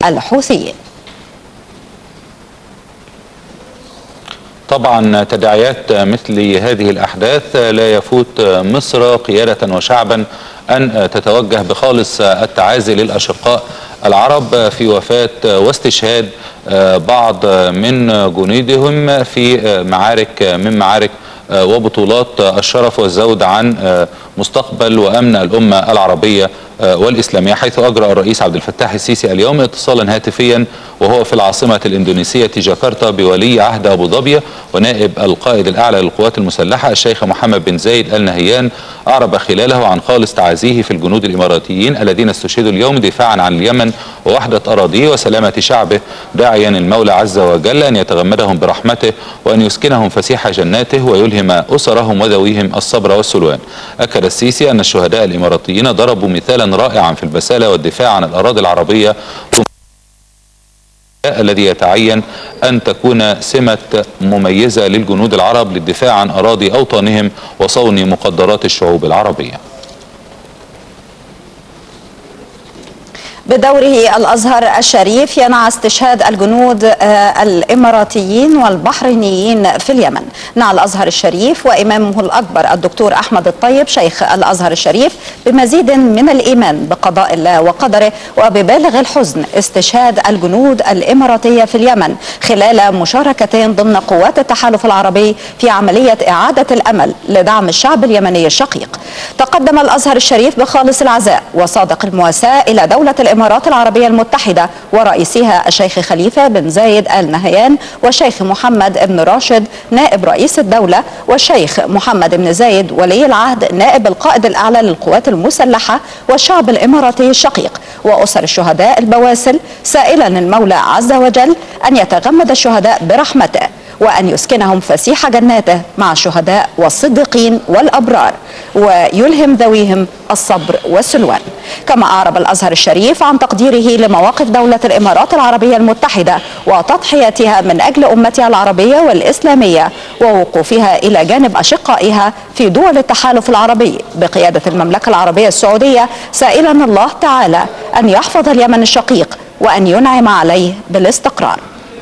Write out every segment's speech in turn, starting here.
الحوثيين طبعا تداعيات مثل هذه الأحداث لا يفوت مصر قيادة وشعبا أن تتوجه بخالص التعازي للأشقاء العرب في وفاة واستشهاد بعض من جنودهم في معارك من معارك وبطولات الشرف والزود عن مستقبل وأمن الأمة العربية والإسلامية حيث أجرى الرئيس عبد الفتاح السيسي اليوم اتصالا هاتفيا وهو في العاصمة الإندونيسية جاكرتا بولي عهد أبو ظبي ونائب القائد الأعلى للقوات المسلحة الشيخ محمد بن زايد النهيان أعرب خلاله عن خالص تعازيه في الجنود الإماراتيين الذين استشهدوا اليوم دفاعا عن اليمن ووحدة أراضيه وسلامة شعبه داعيا المولى عز وجل أن يتغمدهم برحمته وأن يسكنهم فسيح جناته ويلهم أسرهم وذويهم الصبر والسلوان أكد السيسي أن الشهداء الإماراتيين ضربوا مثالا رائعا في البسالة والدفاع عن الأراضي العربية الذي يتعين أن تكون سمة مميزة للجنود العرب للدفاع عن أراضي أوطانهم وصون مقدرات الشعوب العربية بدوره الأزهر الشريف ينعى استشهاد الجنود الإماراتيين والبحرينيين في اليمن نعى الأزهر الشريف وإمامه الأكبر الدكتور أحمد الطيب شيخ الأزهر الشريف بمزيد من الإيمان بقضاء الله وقدره وببالغ الحزن استشهاد الجنود الإماراتية في اليمن خلال مشاركتين ضمن قوات التحالف العربي في عملية إعادة الأمل لدعم الشعب اليمني الشقيق تقدم الأزهر الشريف بخالص العزاء وصادق المواساة إلى دولة الإمارات العربية المتحدة ورئيسها الشيخ خليفة بن زايد آل نهيان والشيخ محمد بن راشد نائب رئيس الدولة والشيخ محمد بن زايد ولي العهد نائب القائد الأعلى للقوات المسلحة والشعب الإماراتي الشقيق وأسر الشهداء البواسل سائلا المولى عز وجل أن يتغمد الشهداء برحمته وأن يسكنهم فسيح جناته مع الشهداء والصديقين والأبرار ويلهم ذويهم الصبر والسلوان كما أعرب الأزهر الشريف عن تقديره لمواقف دولة الإمارات العربية المتحدة وتضحيتها من أجل أمتها العربية والإسلامية ووقوفها إلى جانب أشقائها في دول التحالف العربي بقيادة المملكة العربية السعودية سائلا الله تعالى أن يحفظ اليمن الشقيق وأن ينعم عليه بالاستقرار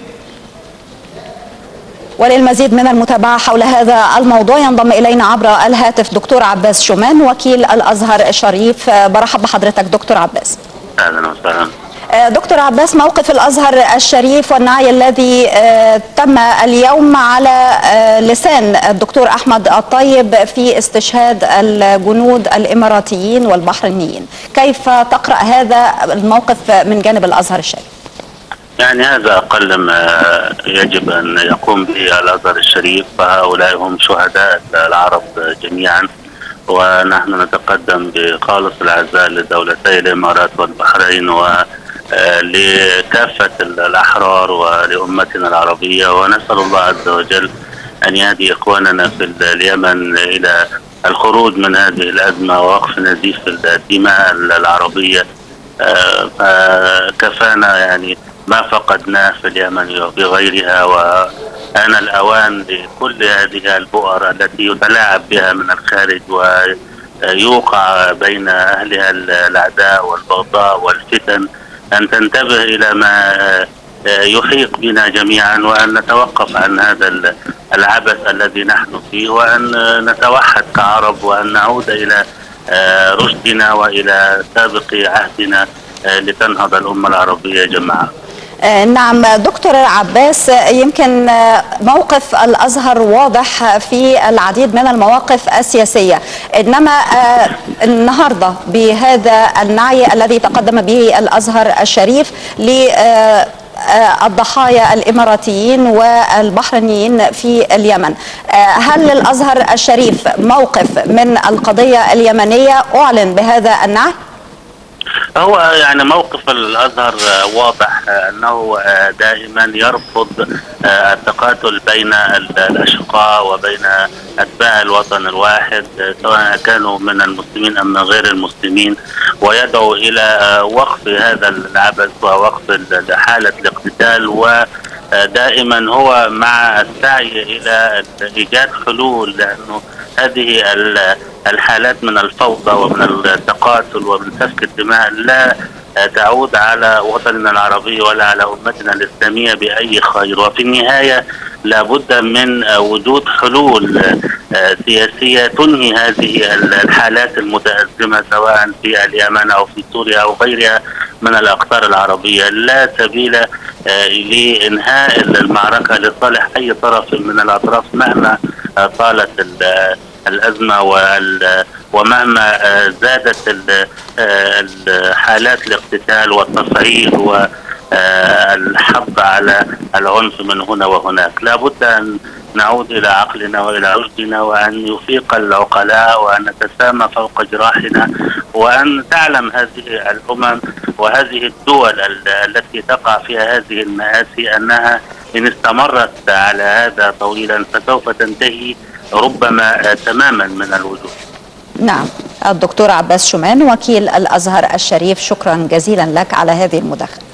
وللمزيد من المتابعة حول هذا الموضوع ينضم إلينا عبر الهاتف دكتور عباس شومان وكيل الأزهر الشريف برحب بحضرتك دكتور عباس اهلا وسهلا دكتور عباس موقف الازهر الشريف والنعي الذي تم اليوم على لسان الدكتور احمد الطيب في استشهاد الجنود الاماراتيين والبحرينيين، كيف تقرا هذا الموقف من جانب الازهر الشريف؟ يعني هذا اقل ما يجب ان يقوم به الازهر الشريف فهؤلاء هم شهداء العرب جميعا ونحن نتقدم بخالص العزاء لدولتي الامارات والبحرين و لكافة الأحرار ولأمتنا العربية ونسأل الله عز وجل أن يهدي إخواننا في اليمن إلى الخروج من هذه الأزمة ووقف نزيف الدماء العربية فكفانا يعني ما فقدناه في اليمن وبغيرها وآن الأوان لكل هذه البؤر التي يتلاعب بها من الخارج ويوقع بين أهلها الأعداء والبغضاء والفتن أن تنتبه إلى ما يحيق بنا جميعا وأن نتوقف عن هذا العبث الذي نحن فيه وأن نتوحد كعرب وأن نعود إلى رشدنا وإلى سابق عهدنا لتنهض الأمة العربية جمعاء نعم دكتور عباس يمكن موقف الازهر واضح في العديد من المواقف السياسيه انما النهارده بهذا النعي الذي تقدم به الازهر الشريف ل الضحايا الاماراتيين والبحرينيين في اليمن هل للازهر الشريف موقف من القضيه اليمنيه اعلن بهذا النعي هو يعني موقف الازهر واضح انه دائما يرفض التقاتل بين الاشقاء وبين اتباع الوطن الواحد سواء كانوا من المسلمين ام من غير المسلمين ويدعو الى وقف هذا العبث ووقف حاله الاقتتال ودائما هو مع السعي الى ايجاد حلول لانه هذه الحالات من الفوضى ومن التقاتل ومن سفك الدماء لا تعود على وطننا العربي ولا على امتنا الاسلاميه باي خير وفي النهايه لابد من وجود حلول سياسيه تنهي هذه الحالات المتازمه سواء في اليمن او في سوريا او غيرها من الاقطار العربيه لا سبيل لانهاء المعركه لصالح اي طرف من الاطراف مهما طالت الازمه ومهما زادت حالات الاقتتال والتصعيد والحض على العنف من هنا وهناك لا بد ان نعود الى عقلنا والى رشدنا وان يفيق العقلاء وان نتسامى فوق جراحنا وان تعلم هذه الامم وهذه الدول التي تقع فيها هذه المآسي انها ان استمرت على هذا طويلا فسوف تنتهي ربما تماما من الوجود نعم الدكتور عباس شومان وكيل الازهر الشريف شكرا جزيلا لك على هذه المداخله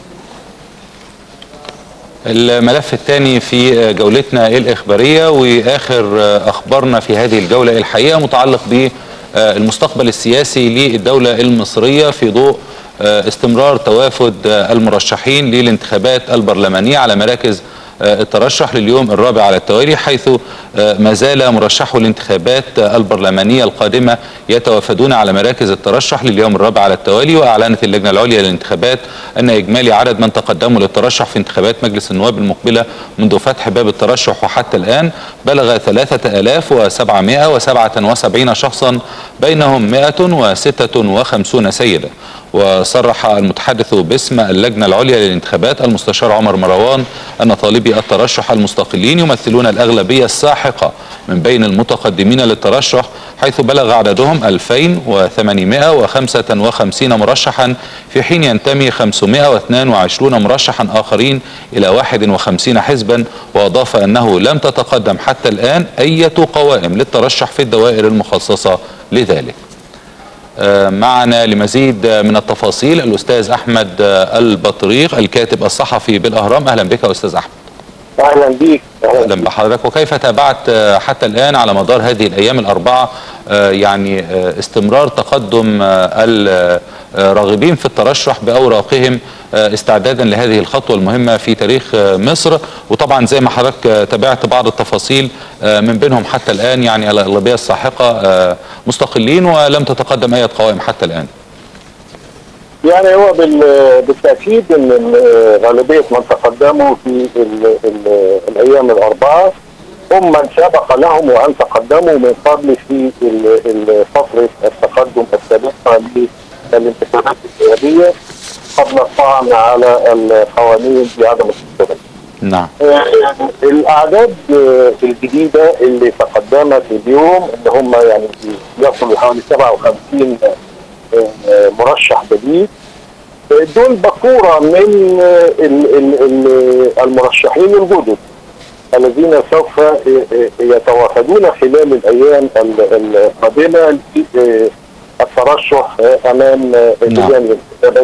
الملف الثاني في جولتنا الإخبارية وآخر أخبارنا في هذه الجولة الحقيقة متعلق بالمستقبل السياسي للدولة المصرية في ضوء استمرار توافد المرشحين للانتخابات البرلمانية على مراكز الترشح لليوم الرابع على التوالي حيث ما زال مرشحو الانتخابات البرلمانية القادمة يتوافدون على مراكز الترشح لليوم الرابع على التوالي وأعلنت اللجنة العليا للانتخابات أن إجمالي عدد من تقدموا للترشح في انتخابات مجلس النواب المقبلة منذ فتح باب الترشح وحتى الآن بلغ 3777 شخصا بينهم 156 سيدة وصرح المتحدث باسم اللجنة العليا للانتخابات المستشار عمر مروان أن طالبي الترشح المستقلين يمثلون الأغلبية الساحقة من بين المتقدمين للترشح حيث بلغ عددهم 2855 مرشحا في حين ينتمي 522 مرشحا آخرين إلى 51 حزبا وأضاف أنه لم تتقدم حتى الآن أي قوائم للترشح في الدوائر المخصصة لذلك معنا لمزيد من التفاصيل الأستاذ أحمد البطريق الكاتب الصحفي بالأهرام أهلا بك أستاذ أحمد اهلا بيك اهلا بحضرتك وكيف تابعت حتى الان على مدار هذه الايام الاربعه يعني استمرار تقدم الراغبين في الترشح باوراقهم استعدادا لهذه الخطوه المهمه في تاريخ مصر وطبعا زي ما حضرتك تابعت بعض التفاصيل من بينهم حتى الان يعني الاغلبيه الساحقه مستقلين ولم تتقدم اي قوائم حتى الان. يعني هو بالتاكيد ان غالبيه من تقدموا في ال ال الايام الاربعه هم من سبق لهم وان تقدموا من قبل في فتره التقدم السابقه للانتخابات الرئاسيه قبل الطعن على القوانين بعدم الاستقرار. نعم. الاعداد الجديده اللي تقدمت اليوم اللي هم يعني يصلوا لحوالي 57 مرشح جديد دول بقورة من المرشحين الجدد الذين سوف يتوافدون خلال الأيام القادمة الترشح أمام لجان الانتخابات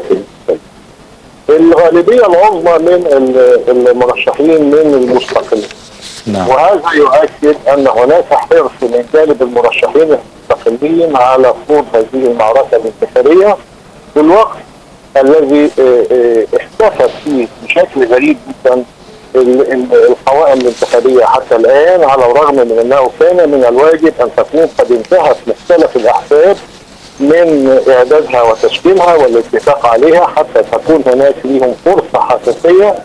الغالبية العظمى من المرشحين من المستقلين نعم. وهذا يؤكد أن هناك حرص من جانب المرشحين المستقلين على خوض هذه المعركة الانتخابية في الوقت الذي اختفت فيه بشكل غريب جدا القوائم الانتخابية حتى الآن على الرغم من أنه كان من الواجب أن تكون قد انتهت مختلف الأحزاب من إعدادها وتشكيلها والاتفاق عليها حتى تكون هناك لهم فرصة حقيقية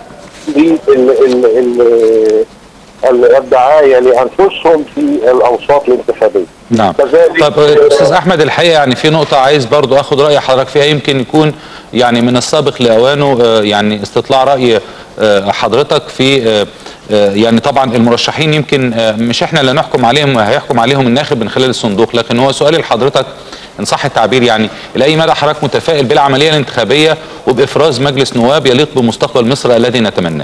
الدعايه لانفسهم في الاوساط الانتخابيه. نعم. طب استاذ احمد الحقيقه يعني في نقطه عايز برضو اخد راي حضرتك فيها يمكن يكون يعني من السابق لاوانه يعني استطلاع راي حضرتك في يعني طبعا المرشحين يمكن مش احنا اللي نحكم عليهم هيحكم عليهم الناخب من خلال الصندوق لكن هو سؤالي لحضرتك ان صح التعبير يعني الى اي مدى حضرتك متفائل بالعمليه الانتخابيه وبافراز مجلس نواب يليق بمستقبل مصر الذي نتمناه؟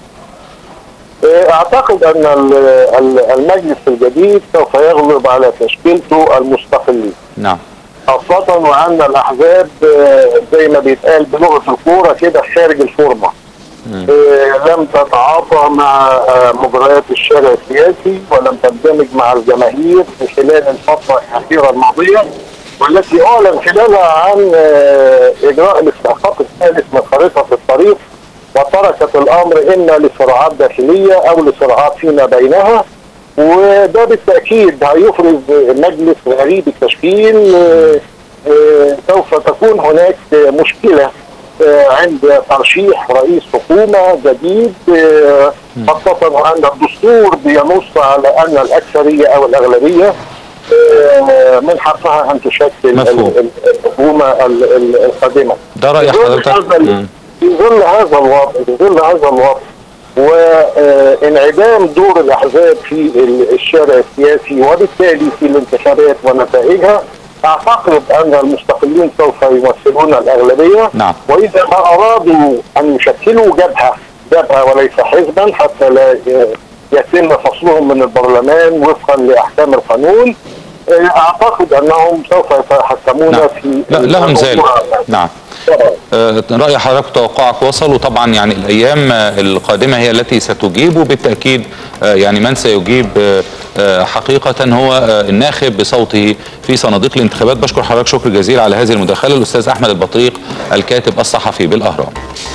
اعتقد ان المجلس الجديد سوف يغلب على تشكيلته المستقلين. نعم. خاصة وان الاحزاب زي ما بيتقال بلغة الكورة كده خارج الفورمة. لم تتعاطى مع مجريات الشارع السياسي ولم تندمج مع الجماهير في خلال الفترة الأخيرة الماضية والتي اعلن خلالها عن آه، اجراء الاستحقاق الثالث من خريطه الطريق وتركت الامر اما لصراعات داخليه او لصراعات فيما بينها وده بالتاكيد هيفرز مجلس غريب التشكيل آه، آه، سوف تكون هناك آه، مشكله آه، عند ترشيح رئيس حكومه جديد آه، خاصه ان الدستور بينص على ان الاكثريه او الاغلبيه آه، من حقها ان تشكل مفهوم. ال- ال- الحكومه ال- ال- القادمه. ده رأي في ظل حضرتك هذا ال- مم. في ظل هذا الوضع في ظل هذا الوضع وانعدام دور الاحزاب في ال- الشارع السياسي وبالتالي في الانتخابات ونتائجها اعتقد ان المستقلين سوف يمثلون الاغلبيه نعم. واذا ما ارادوا ان يشكلوا جبهه جبهه وليس حزبا حتى لا ي- يتم فصلهم من البرلمان وفقا لاحكام القانون اعتقد انهم سوف يتحكمون نعم. في لا لهم ذلك الموضوع. نعم طبعاً. آه، رأي حضرتك وتوقعك وصل وطبعا يعني الأيام آه، القادمة هي التي ستجيب وبالتأكيد آه، يعني من سيجيب آه، آه، حقيقة هو آه، الناخب بصوته في صناديق الانتخابات بشكر حضرتك شكر جزيل على هذه المداخلة الأستاذ أحمد البطريق الكاتب الصحفي بالأهرام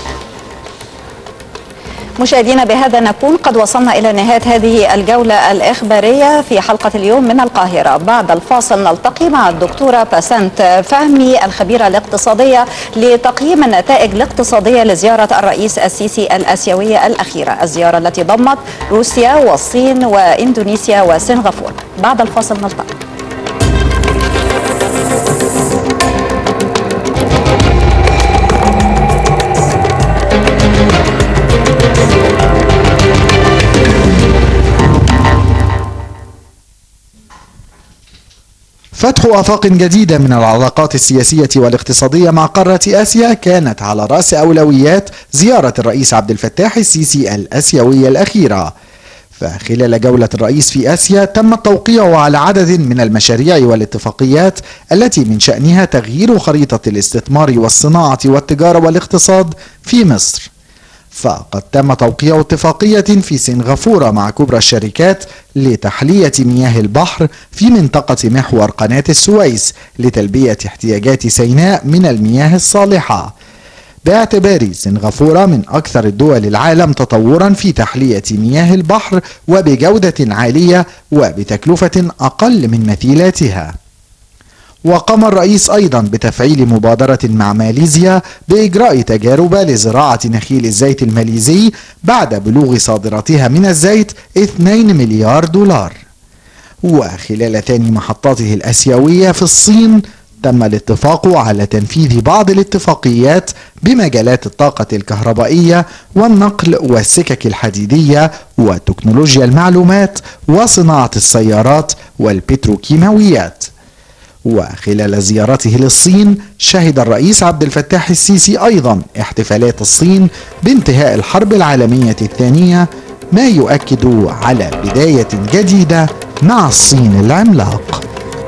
مشاهدينا بهذا نكون قد وصلنا إلى نهاية هذه الجولة الإخبارية في حلقة اليوم من القاهرة بعد الفاصل نلتقي مع الدكتورة باسنت فهمي الخبيرة الاقتصادية لتقييم النتائج الاقتصادية لزيارة الرئيس السيسي الآسيوية الأخيرة الزيارة التي ضمت روسيا والصين وإندونيسيا وسنغافورة بعد الفاصل نلتقي فتح آفاق جديدة من العلاقات السياسية والاقتصادية مع قارة آسيا كانت على رأس أولويات زيارة الرئيس عبد الفتاح السيسي الآسيوية الأخيرة فخلال جولة الرئيس في آسيا تم التوقيع على عدد من المشاريع والاتفاقيات التي من شأنها تغيير خريطة الاستثمار والصناعة والتجارة والاقتصاد في مصر فقد تم توقيع اتفاقية في سنغافورة مع كبرى الشركات لتحلية مياه البحر في منطقة محور قناة السويس لتلبية احتياجات سيناء من المياه الصالحة باعتبار سنغافورة من أكثر الدول العالم تطورا في تحلية مياه البحر وبجودة عالية وبتكلفة أقل من مثيلاتها وقام الرئيس أيضا بتفعيل مبادرة مع ماليزيا بإجراء تجارب لزراعة نخيل الزيت الماليزي بعد بلوغ صادراتها من الزيت 2 مليار دولار وخلال ثاني محطاته الآسيوية في الصين تم الاتفاق على تنفيذ بعض الاتفاقيات بمجالات الطاقة الكهربائية والنقل والسكك الحديدية وتكنولوجيا المعلومات وصناعة السيارات والبتروكيماويات وخلال زيارته للصين شهد الرئيس عبد الفتاح السيسي ايضا احتفالات الصين بانتهاء الحرب العالميه الثانيه ما يؤكد على بدايه جديده مع الصين العملاق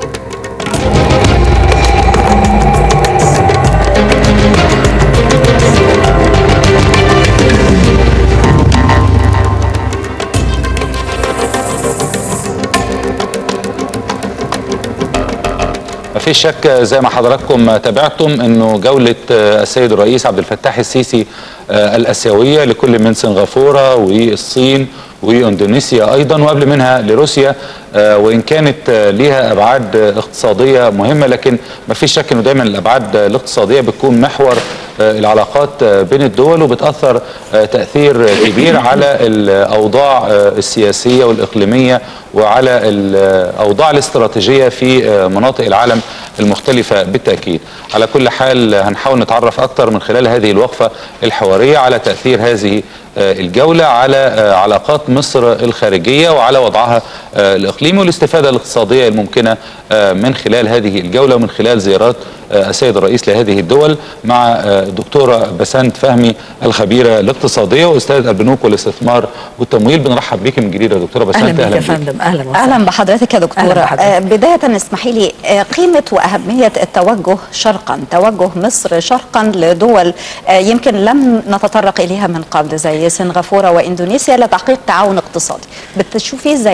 ما فيش شك زي ما حضراتكم تابعتم انه جوله السيد الرئيس عبد الفتاح السيسي الاسيويه لكل من سنغافوره والصين واندونيسيا ايضا وقبل منها لروسيا وان كانت ليها ابعاد اقتصاديه مهمه لكن ما فيش شك انه دايما الابعاد الاقتصاديه بتكون محور العلاقات بين الدول وبتاثر تاثير كبير على الاوضاع السياسيه والاقليميه وعلى الاوضاع الاستراتيجيه في مناطق العالم المختلفه بالتاكيد. على كل حال هنحاول نتعرف اكثر من خلال هذه الوقفه الحواريه على تاثير هذه الجوله على علاقات مصر الخارجيه وعلى وضعها الاقليمي والاستفاده الاقتصاديه الممكنه من خلال هذه الجوله ومن خلال زيارات السيد الرئيس لهذه الدول مع الدكتوره بسنت فهمي الخبيره الاقتصاديه واستاذ البنوك والاستثمار والتمويل بنرحب بيك من جديد يا دكتوره بسنت اهلا بك يا فندم اهلا وسهلا اهلا بحضرتك يا دكتوره أهلا بحضرتك. آه، بدايه اسمحي لي آه، قيمه واهميه التوجه شرقا توجه مصر شرقا لدول آه، يمكن لم نتطرق اليها من قبل زي سنغافوره واندونيسيا لتحقيق تعاون اقتصادي بتشوفيه ازاي يا دكتور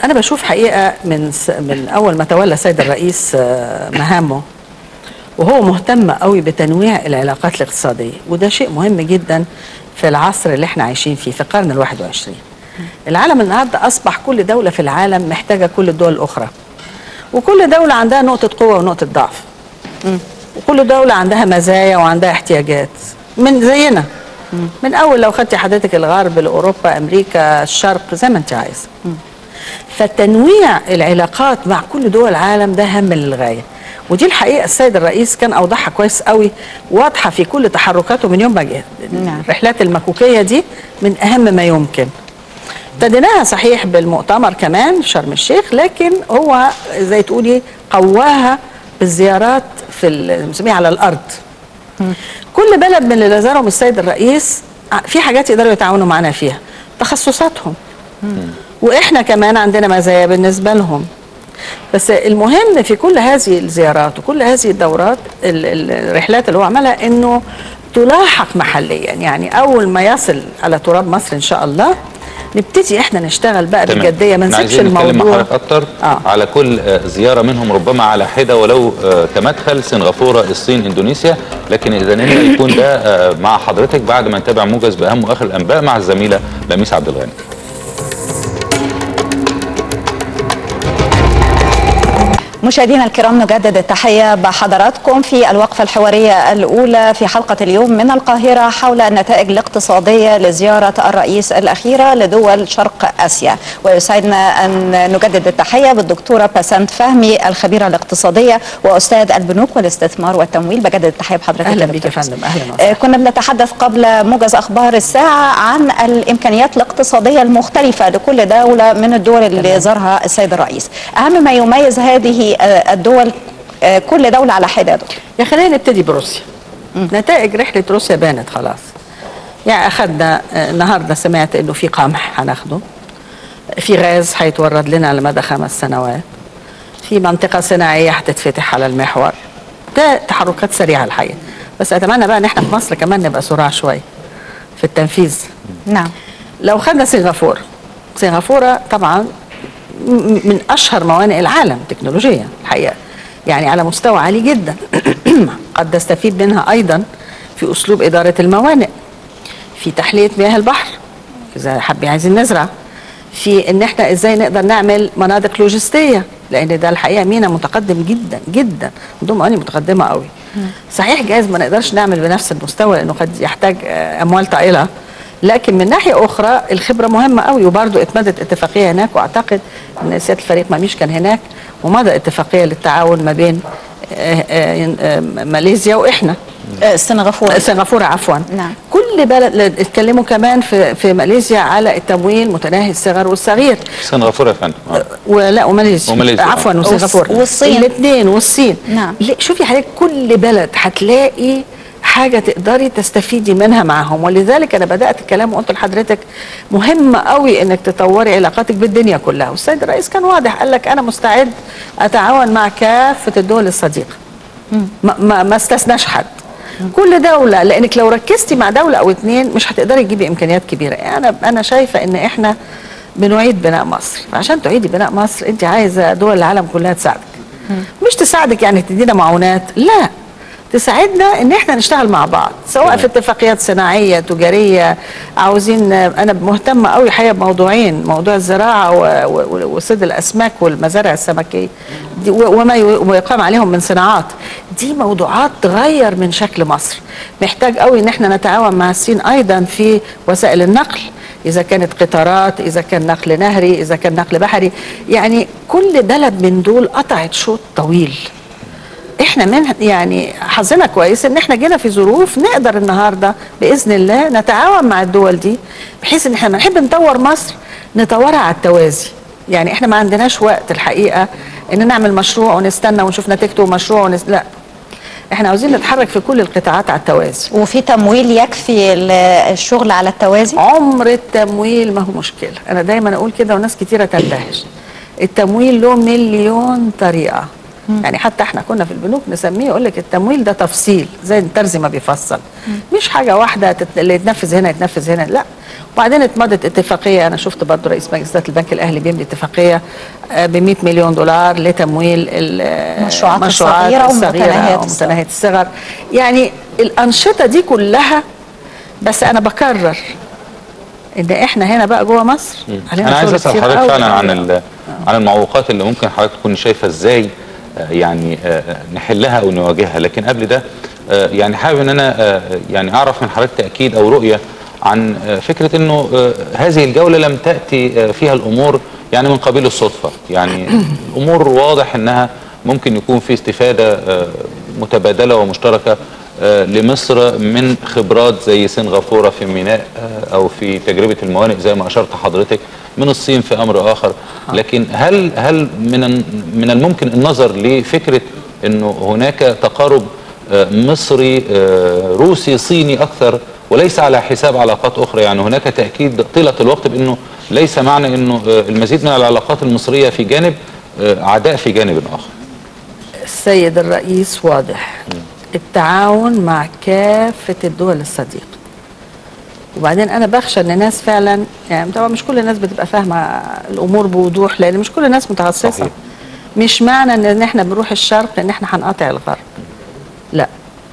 انا بشوف حقيقه من س... من اول ما تولى السيد الرئيس آه، مهامه وهو مهتم قوي بتنويع العلاقات الاقتصاديه وده شيء مهم جدا في العصر اللي احنا عايشين فيه في القرن الواحد وعشرين العالم النهارده اصبح كل دوله في العالم محتاجه كل الدول الاخرى وكل دوله عندها نقطه قوه ونقطه ضعف وكل دوله عندها مزايا وعندها احتياجات من زينا من اول لو خدتي حضرتك الغرب لاوروبا امريكا الشرق زي ما انت عايزه فتنويع العلاقات مع كل دول العالم ده هم للغايه ودي الحقيقه السيد الرئيس كان اوضحها كويس قوي واضحه في كل تحركاته من يوم ما جه نعم. الرحلات المكوكيه دي من اهم ما يمكن ابتديناها صحيح بالمؤتمر كمان في شرم الشيخ لكن هو زي تقولي قواها بالزيارات في ال- بنسميها على الارض كل بلد من اللي زارهم السيد الرئيس ع- في حاجات يقدروا يتعاونوا معانا فيها تخصصاتهم واحنا كمان عندنا مزايا بالنسبه لهم بس المهم في كل هذه الزيارات وكل هذه الدورات ال- ال- الرحلات اللي هو عملها انه تلاحق محليا يعني اول ما يصل على تراب مصر ان شاء الله نبتدي احنا نشتغل بقى تمام. بجديه ما إحنا نسيبش عايزين نتكلم مع الموضوع حضرتك اكتر آه. على كل آه، زياره منهم ربما على حده ولو آه، كمدخل سنغافوره الصين اندونيسيا لكن اذا لنا يكون ده آه، مع حضرتك بعد ما نتابع موجز باهم واخر الانباء مع الزميله لميس عبد الغني مشاهدينا الكرام نجدد التحية بحضراتكم في الوقفة الحوارية الأولى في حلقة اليوم من القاهرة حول النتائج الاقتصادية لزيارة الرئيس الأخيرة لدول شرق آسيا ويسعدنا أن نجدد التحية بالدكتورة باسنت فهمي الخبيرة الاقتصادية وأستاذ البنوك والاستثمار والتمويل بجدد التحية بحضرتك اهلا يا بيك يا دكتور فندم اهلا وسهلا آه، كنا بنتحدث قبل موجز اخبار الساعه عن الامكانيات الاقتصاديه المختلفه لكل دوله من الدول اللي زارها السيد الرئيس اهم ما يميز هذه آه، الدول آه، كل دوله على حده يا دكتور. يا خلينا نبتدي بروسيا نتائج رحله روسيا بانت خلاص يعني اخذنا آه، النهارده سمعت انه في قمح هناخده في غاز هيتورد لنا لمدى خمس سنوات في منطقه صناعيه هتتفتح على المحور ده تحركات سريعه الحقيقه بس اتمنى بقى ان احنا في مصر كمان نبقى سرعه شويه في التنفيذ نعم لو خدنا سنغافورة سنغافورة طبعا م- من أشهر موانئ العالم تكنولوجيا الحقيقة يعني على مستوى عالي جدا قد نستفيد منها أيضا في أسلوب إدارة الموانئ في تحلية مياه البحر إذا حابين عايزين نزرع في إن إحنا إزاي نقدر نعمل مناطق لوجستية لأن ده الحقيقة مينا متقدم جدا جدا عندهم موانئ متقدمة قوي صحيح جايز ما نقدرش نعمل بنفس المستوى لأنه قد يحتاج آه، أموال طائلة لكن من ناحيه اخرى الخبره مهمه قوي وبرضه اتمدت اتفاقيه هناك واعتقد ان سياده الفريق ماميش كان هناك ومضى اتفاقيه للتعاون ما بين آه، آه، آه، ماليزيا واحنا آه، سنغافوره سنغافوره عفوا نعم. كل بلد اتكلموا كمان في في ماليزيا على التمويل متناهي الصغر والصغير سنغافوره يا فندم آه. ولا وماليزيا وماليزيا. عفوا وسنغافوره والصين. الاثنين والصين نعم. ليه- شوفي حضرتك كل بلد هتلاقي حاجه تقدري تستفيدي منها معاهم ولذلك انا بدات الكلام وقلت لحضرتك مهم قوي انك تطوري علاقاتك بالدنيا كلها والسيد الرئيس كان واضح قال لك انا مستعد اتعاون مع كافه الدول الصديقه ما, ما, ما استثناش حد كل دولة لأنك لو ركزتي مع دولة أو اتنين مش هتقدري تجيبي إمكانيات كبيرة أنا أنا شايفة إن إحنا بنعيد بناء مصر فعشان تعيدي بناء مصر أنت عايزة دول العالم كلها تساعدك مش تساعدك يعني تدينا معونات لا تساعدنا ان احنا نشتغل مع بعض سواء في اتفاقيات صناعيه تجاريه عاوزين انا مهتمه قوي الحقيقه بموضوعين موضوع الزراعه و- و- وصيد الاسماك والمزارع السمكيه دي و- وما ي- ويقام عليهم من صناعات دي موضوعات تغير من شكل مصر محتاج قوي ان احنا نتعاون مع الصين ايضا في وسائل النقل اذا كانت قطارات اذا كان نقل نهري اذا كان نقل بحري يعني كل بلد من دول قطعت شوط طويل احنا من يعني حظنا كويس ان احنا جينا في ظروف نقدر النهارده باذن الله نتعاون مع الدول دي بحيث ان احنا لما نحب نطور مصر نطورها على التوازي يعني احنا ما عندناش وقت الحقيقه ان نعمل مشروع ونستنى ونشوف نتيجته مشروع ونس... لا احنا عاوزين نتحرك في كل القطاعات على التوازي وفي تمويل يكفي ل- الشغل على التوازي عمر التمويل ما هو مشكله انا دايما اقول كده وناس كتيره تندهش التمويل له مليون طريقه يعني حتى احنا كنا في البنوك نسميه يقول لك التمويل ده تفصيل زي الترزي ما بيفصل مش حاجه واحده تت... اللي يتنفذ هنا يتنفذ هنا لا وبعدين اتمضت اتفاقيه انا شفت برضه رئيس مجلس اداره البنك الاهلي بيمضي اتفاقيه ب 100 مليون دولار لتمويل المشروعات الصغيره ومتناهيه ومتناهيه الصغر يعني الانشطه دي كلها بس انا بكرر ان احنا هنا بقى جوه مصر انا عايز اسال حضرتك فعلا عن عن المعوقات اللي ممكن حضرتك تكون شايفه ازاي يعني نحلها او نواجهها لكن قبل ده يعني حابب ان انا يعني اعرف من حضرتك تاكيد او رؤيه عن فكره انه هذه الجوله لم تاتي فيها الامور يعني من قبيل الصدفه يعني الامور واضح انها ممكن يكون في استفاده متبادله ومشتركه لمصر من خبرات زي سنغافوره في ميناء او في تجربه الموانئ زي ما اشرت حضرتك من الصين في امر اخر لكن هل هل من من الممكن النظر لفكره انه هناك تقارب مصري روسي صيني اكثر وليس على حساب علاقات اخرى يعني هناك تاكيد طيله الوقت بانه ليس معنى انه المزيد من العلاقات المصريه في جانب عداء في جانب اخر السيد الرئيس واضح التعاون مع كافه الدول الصديقه وبعدين انا بخشى ان الناس فعلا يعني طبعا مش كل الناس بتبقى فاهمه الامور بوضوح لان مش كل الناس متخصصه صحيح. مش معنى ان احنا بنروح الشرق ان احنا هنقاطع الغرب لا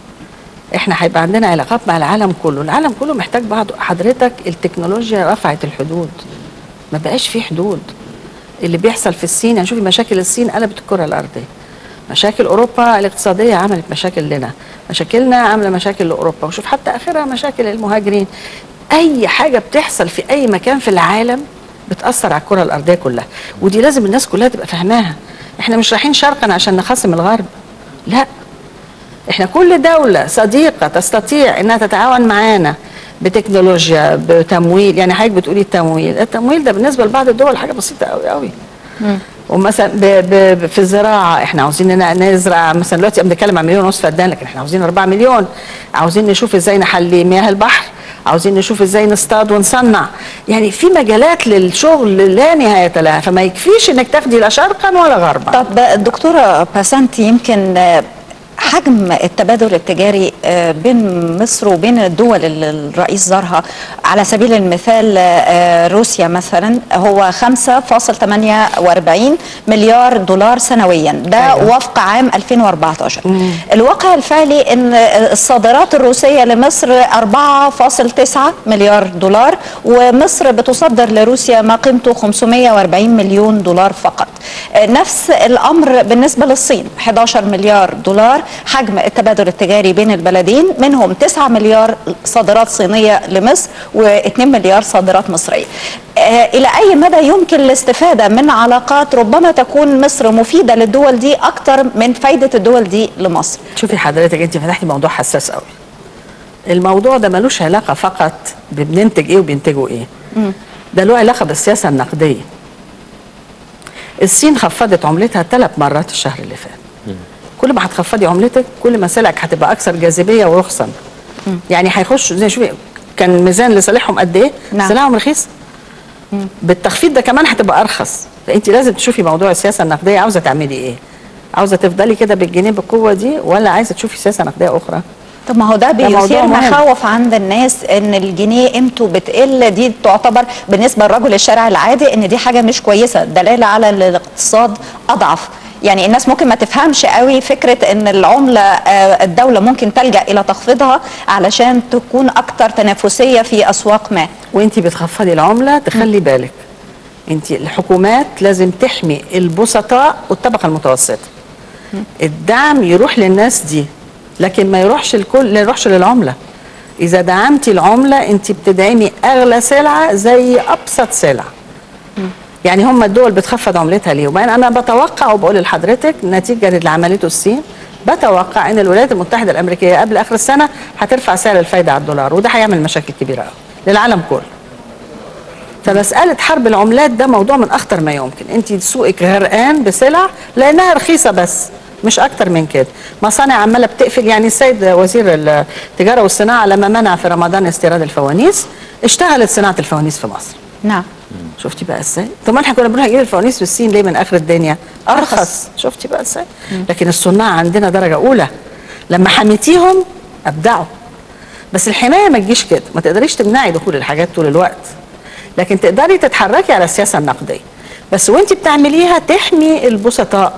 احنا هيبقى عندنا علاقات مع العالم كله العالم كله محتاج بعض حضرتك التكنولوجيا رفعت الحدود ما بقاش في حدود اللي بيحصل في الصين يعني شوفي مشاكل الصين قلبت الكره الارضيه مشاكل اوروبا الاقتصاديه عملت مشاكل لنا مشاكلنا عامله مشاكل لاوروبا وشوف حتى اخرها مشاكل المهاجرين اي حاجه بتحصل في اي مكان في العالم بتاثر على الكره الارضيه كلها ودي لازم الناس كلها تبقى فاهماها احنا مش رايحين شرقا عشان نخاصم الغرب لا احنا كل دوله صديقه تستطيع انها تتعاون معانا بتكنولوجيا بتمويل يعني حضرتك بتقولي التمويل التمويل ده بالنسبه لبعض الدول حاجه بسيطه قوي قوي ومثلا ب ب في الزراعه احنا عاوزين نزرع مثلا دلوقتي بنتكلم عن مليون ونص فدان لكن احنا عاوزين 4 مليون عاوزين نشوف ازاي نحلي مياه البحر عاوزين نشوف ازاي نصطاد ونصنع يعني في مجالات للشغل لا نهايه لها فما يكفيش انك تاخدي لا شرقا ولا غربا طب دكتوره باسنت يمكن حجم التبادل التجاري بين مصر وبين الدول اللي الرئيس زارها على سبيل المثال روسيا مثلا هو 5.48 مليار دولار سنويا ده أيوة. وفق عام 2014 مم. الواقع الفعلي ان الصادرات الروسيه لمصر 4.9 مليار دولار ومصر بتصدر لروسيا ما قيمته 540 مليون دولار فقط نفس الامر بالنسبه للصين 11 مليار دولار حجم التبادل التجاري بين البلدين منهم 9 مليار صادرات صينيه لمصر و2 مليار صادرات مصريه. آه الى اي مدى يمكن الاستفاده من علاقات ربما تكون مصر مفيده للدول دي اكثر من فايده الدول دي لمصر؟ شوفي حضرتك انت فتحتي موضوع حساس قوي. الموضوع ده ملوش علاقه فقط بننتج ايه وبينتجوا ايه. م. ده له علاقه بالسياسه النقديه. الصين خفضت عملتها ثلاث مرات الشهر اللي فات. م. كل ما هتخفضي عملتك كل ما سلعك هتبقى اكثر جاذبيه ورخصا يعني هيخشوا زي شوفي كان الميزان لصالحهم قد ايه نعم. سلعهم رخيص بالتخفيض ده كمان هتبقى ارخص فانت لازم تشوفي موضوع السياسه النقديه عاوزه تعملي ايه عاوزه تفضلي كده بالجنيه بالقوه دي ولا عايزه تشوفي سياسه نقديه اخرى طب ما هو ده بيثير مخاوف عند الناس ان الجنيه قيمته بتقل دي تعتبر بالنسبه لرجل الشارع العادي ان دي حاجه مش كويسه دلاله على الاقتصاد اضعف يعني الناس ممكن ما تفهمش قوي فكره ان العمله الدوله ممكن تلجا الى تخفيضها علشان تكون اكثر تنافسيه في اسواق ما وانت بتخفضي العمله تخلي بالك انت الحكومات لازم تحمي البسطاء والطبقه المتوسطه الدعم يروح للناس دي لكن ما يروحش الكل ما يروحش للعمله اذا دعمتي العمله انت بتدعمي اغلى سلعه زي ابسط سلعه يعني هم الدول بتخفض عملتها ليه وبعدين انا بتوقع وبقول لحضرتك نتيجه اللي عملته الصين بتوقع ان الولايات المتحده الامريكيه قبل اخر السنه هترفع سعر الفايده على الدولار وده هيعمل مشاكل كبيره قوي للعالم كله فمساله حرب العملات ده موضوع من اخطر ما يمكن انت سوقك غرقان بسلع لانها رخيصه بس مش اكتر من كده مصانع عماله بتقفل يعني السيد وزير التجاره والصناعه لما منع في رمضان استيراد الفوانيس اشتغلت صناعه الفوانيس في مصر نعم شفتي بقى ازاي طب ما احنا كنا بنروح نجيب الفوانيس بالصين ليه من اخر الدنيا ارخص شفتي بقى ازاي لكن الصناع عندنا درجه اولى لما حميتيهم ابدعوا بس الحمايه ما تجيش كده ما تقدريش تمنعي دخول الحاجات طول الوقت لكن تقدري تتحركي على السياسه النقديه بس وانت بتعمليها تحمي البسطاء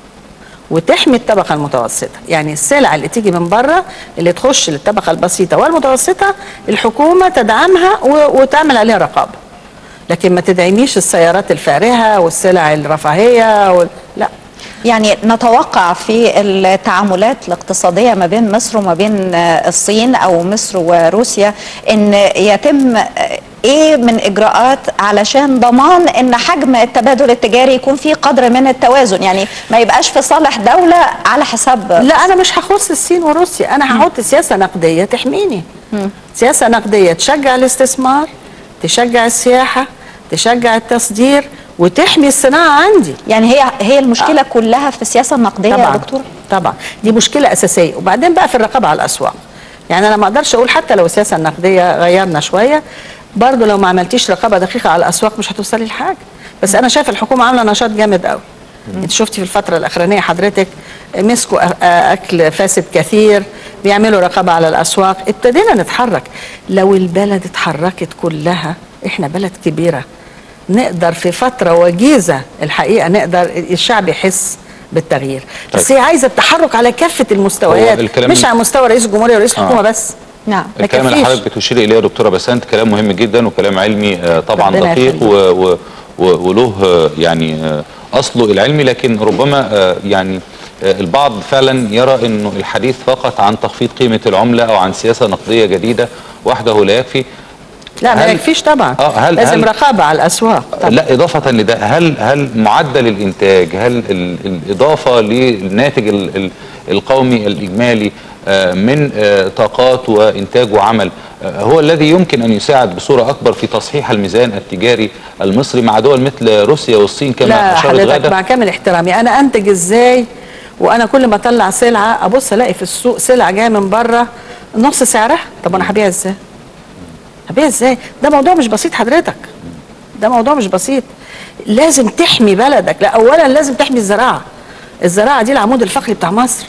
وتحمي الطبقه المتوسطه يعني السلع اللي تيجي من بره اللي تخش للطبقه البسيطه والمتوسطه الحكومه تدعمها و- وتعمل عليها رقابه لكن ما تدعميش السيارات الفارهه والسلع الرفاهيه وال... لا يعني نتوقع في التعاملات الاقتصادية ما بين مصر وما بين آه، الصين أو مصر وروسيا أن يتم آه، إيه من إجراءات علشان ضمان أن حجم التبادل التجاري يكون فيه قدر من التوازن يعني ما يبقاش في صالح دولة على حساب لا انا مش هخص الصين وروسيا انا هحط سياسه نقديه تحميني سياسه نقديه تشجع الاستثمار تشجع السياحه تشجع التصدير وتحمي الصناعه عندي يعني هي هي المشكلة كلها في السياسة النقدية طبعا يا دكتور طبعا دي مشكله اساسيه وبعدين بقى في الرقابه على الاسواق يعني انا ما اقدرش اقول حتى لو السياسه النقديه غيرنا شويه برضه لو ما عملتيش رقابه دقيقه على الاسواق مش هتوصلي لحاجه بس انا شايف الحكومه عامله نشاط جامد قوي انت شفتي في الفتره الاخرانيه حضرتك مسكوا أ- أ- اكل فاسد كثير بيعملوا رقابه على الاسواق ابتدينا نتحرك لو البلد اتحركت كلها احنا بلد كبيره نقدر في فتره وجيزه الحقيقه نقدر الشعب يحس بالتغيير بس طيب. هي عايزه التحرك على كافه المستويات هو الكلام مش اللي- على مستوى رئيس الجمهوريه ورئيس آه. الحكومه بس نعم ما الكلام اللي يكفيش. حضرتك بتشير اليه يا دكتوره بسنت كلام مهم جدا وكلام علمي آه، طبعا ربنا دقيق يخليك. و و و وله آه، يعني آه، اصله العلمي لكن ربما آه، يعني آه، البعض فعلا يرى انه الحديث فقط عن تخفيض قيمه العمله او عن سياسه نقديه جديده وحده لا يكفي لا ما هل- يكفيش طبعا آه، هل- لازم هل- رقابه على الاسواق طبعا. لا إضافة لده هل هل معدل الإنتاج هل ال- الإضافة للناتج ال- ال- القومي الإجمالي آه، من آه، طاقات وإنتاج وعمل آه، هو الذي يمكن أن يساعد بصورة أكبر في تصحيح الميزان التجاري المصري مع دول مثل روسيا والصين كما لا أشارت حضرتك غادة مع كامل احترامي انا انتج ازاي وانا كل ما اطلع سلعه ابص الاقي في السوق سلعه جايه من بره نص سعرها طب انا هبيع ازاي هبيع ازاي ده موضوع مش بسيط حضرتك ده موضوع مش بسيط لازم تحمي بلدك لا اولا لازم تحمي الزراعه الزراعه دي العمود الفقري بتاع مصر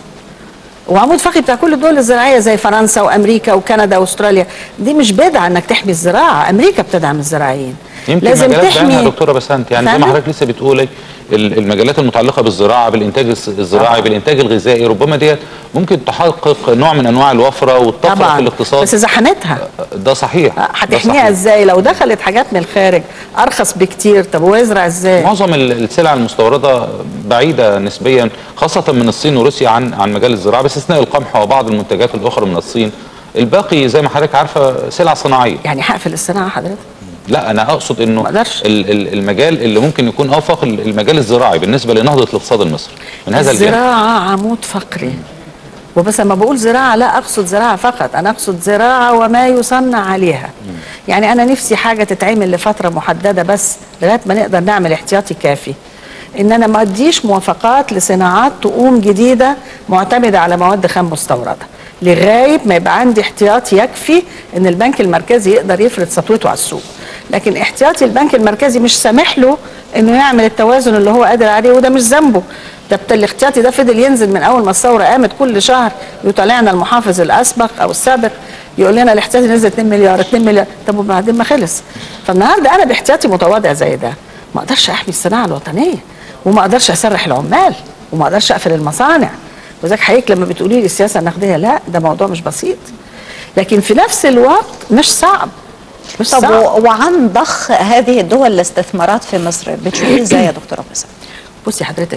وعمود فقري بتاع كل الدول الزراعيه زي فرنسا وامريكا وكندا واستراليا دي مش بدعه انك تحمي الزراعه امريكا بتدعم الزراعيين يمكن مجالات بعينها دكتوره بسنت يعني زي ما فاهمة؟ حضرتك لسه بتقولي ال- المجالات المتعلقه بالزراعه بالانتاج الز- الزراعي طبعاً. بالانتاج الغذائي ربما ديت ممكن تحقق نوع من انواع الوفره والطفره في طبعا الاقتصاد بس زحمتها ده صحيح ده هتحميها صحيح. ازاي لو دخلت حاجات من الخارج ارخص بكتير طب هو يزرع ازاي معظم ال- السلع المستورده بعيده نسبيا خاصه من الصين وروسيا عن عن مجال الزراعه باستثناء القمح وبعض المنتجات الاخرى من الصين الباقي زي ما حضرتك عارفه سلع صناعيه يعني هقفل الصناعه حضرتك لا انا اقصد انه ما أقدرش. ال- ال- المجال اللي ممكن يكون افق ال- المجال الزراعي بالنسبه لنهضه الاقتصاد المصري من هذا الجانب الزراعه عمود فقري وبس لما بقول زراعه لا اقصد زراعه فقط انا اقصد زراعه وما يصنع عليها يعني انا نفسي حاجه تتعمل لفتره محدده بس لغايه ما نقدر نعمل احتياطي كافي ان انا ما اديش موافقات لصناعات تقوم جديده معتمده على مواد خام مستورده لغايه ما يبقى عندي احتياطي يكفي ان البنك المركزي يقدر يفرض سطوته على السوق لكن احتياطي البنك المركزي مش سامح له انه يعمل التوازن اللي هو قادر عليه وده مش ذنبه ده بتا- الاحتياطي ده فضل ينزل من اول ما الثوره قامت كل شهر يطلعنا المحافظ الاسبق او السابق يقول لنا الاحتياطي نزل 2 مليار 2 مليار طب وبعدين ما خلص فالنهارده انا باحتياطي متواضع زي ده ما اقدرش احمي الصناعه الوطنيه وما اقدرش اسرح العمال وما اقدرش اقفل المصانع وذاك حقيقة لما بتقولي لي السياسه النقديه لا ده موضوع مش بسيط لكن في نفس الوقت مش صعب مش طب صعب و- وعن ضخ هذه الدول الاستثمارات في مصر بتشوفيه ازاي يا دكتوره بسنت بصي حضرتك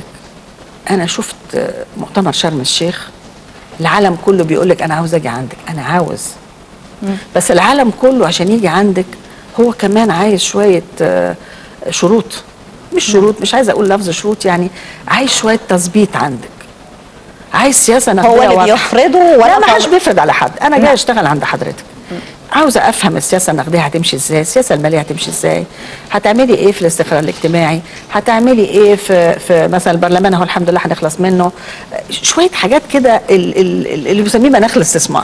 انا شفت مؤتمر شرم الشيخ العالم كله بيقول لك انا عاوز اجي عندك انا عاوز بس العالم كله عشان يجي عندك هو كمان عايز شويه آه، شروط مش شروط مش عايزه اقول لفظ شروط يعني عايز شويه تظبيط عندك عايز سياسه نقديه هو اللي واضحة. بيفرضه لا ولا ما حدش طب- بيفرض على حد انا نعم. جاي اشتغل عند حضرتك عاوزه افهم السياسه النقديه هتمشي ازاي السياسه الماليه هتمشي ازاي هتعملي ايه في الاستقرار الاجتماعي هتعملي ايه في في مثلا البرلمان اهو الحمد لله هنخلص منه شويه حاجات كده ال- ال- ال- اللي بنسميه مناخ الاستثمار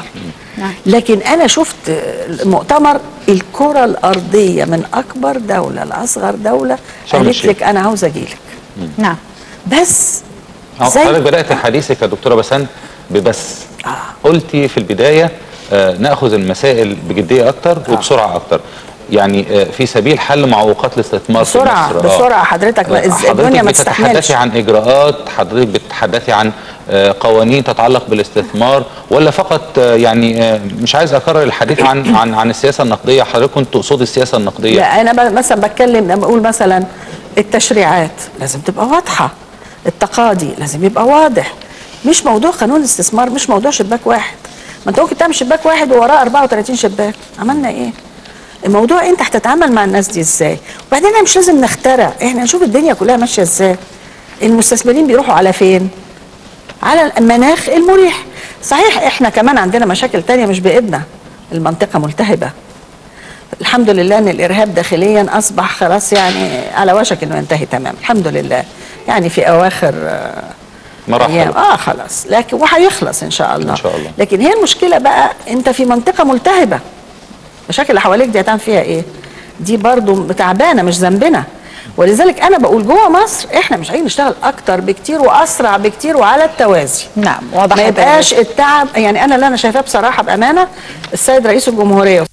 نعم. لكن انا شفت المؤتمر الكره الارضيه من اكبر دوله لاصغر دوله شرم قالت الشيخ. لك انا عاوزه اجيلك نعم بس أه، زي- حضرتك بدات حديثك يا دكتوره بسنت ببس آه. قلتي في البدايه آه، ناخذ المسائل بجديه اكتر وبسرعه اكتر يعني آه، في سبيل حل معوقات الاستثمار في بسرعه مصر آه. بسرعه حضرتك ما- آه، إز- الدنيا حضرتك ما بتتحدثي تستحملش عن اجراءات حضرتك بتتحدثي عن آه، قوانين تتعلق بالاستثمار ولا فقط آه، يعني آه، مش عايز اكرر الحديث عن عن عن السياسه النقديه حضرتك كنت تقصدي السياسه النقديه لا انا ب- مثلا بتكلم لما اقول مثلا التشريعات لازم تبقى واضحه التقاضي لازم يبقى واضح مش موضوع قانون الاستثمار مش موضوع شباك واحد ما انت ممكن تعمل شباك واحد ووراه 34 شباك عملنا ايه الموضوع انت هتتعامل مع الناس دي ازاي وبعدين احنا مش لازم نخترع احنا نشوف الدنيا كلها ماشيه ازاي المستثمرين بيروحوا على فين على المناخ المريح صحيح احنا كمان عندنا مشاكل تانية مش بايدنا المنطقه ملتهبه الحمد لله ان الارهاب داخليا اصبح خلاص يعني على وشك انه ينتهي تماما الحمد لله يعني في اواخر آه، مراحل ايام اه خلاص لكن وهيخلص ان شاء الله إن شاء الله. لكن هي المشكله بقى انت في منطقه ملتهبه المشاكل اللي حواليك دي هتعمل فيها ايه دي برضو تعبانه مش ذنبنا ولذلك انا بقول جوه مصر احنا مش عايزين نشتغل اكتر بكتير واسرع بكتير وعلى التوازي نعم واضح ما جداً. يبقاش التعب يعني انا اللي انا شايفاه بصراحه بامانه السيد رئيس الجمهوريه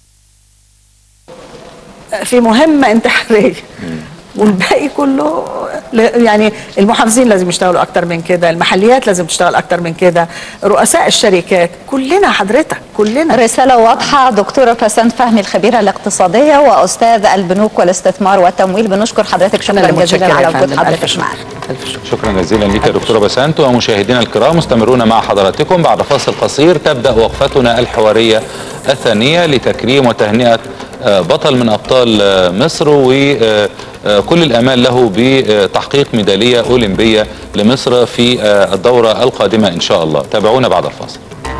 في مهمه انتحاريه والباقي كله ل- يعني المحافظين لازم يشتغلوا اكتر من كده المحليات لازم تشتغل اكتر من كده رؤساء الشركات كلنا حضرتك كلنا رسالة واضحة دكتورة بسنت فهمي الخبيرة الاقتصادية وأستاذ البنوك والاستثمار والتمويل بنشكر حضرتك أنا شكرا اللي جزيلا متشكرة على يا وجود فندم. حضرتك ألف شكر. معنا ألف شكر شكرا جزيلا لك يا دكتوره بسنت ومشاهدينا الكرام مستمرون مع حضراتكم بعد فاصل قصير تبدا وقفتنا الحواريه الثانيه لتكريم وتهنئه آه، بطل من ابطال آه، مصر وكل الامال له بتحقيق ميداليه اولمبيه لمصر في آه، الدوره القادمه ان شاء الله تابعونا بعد الفاصل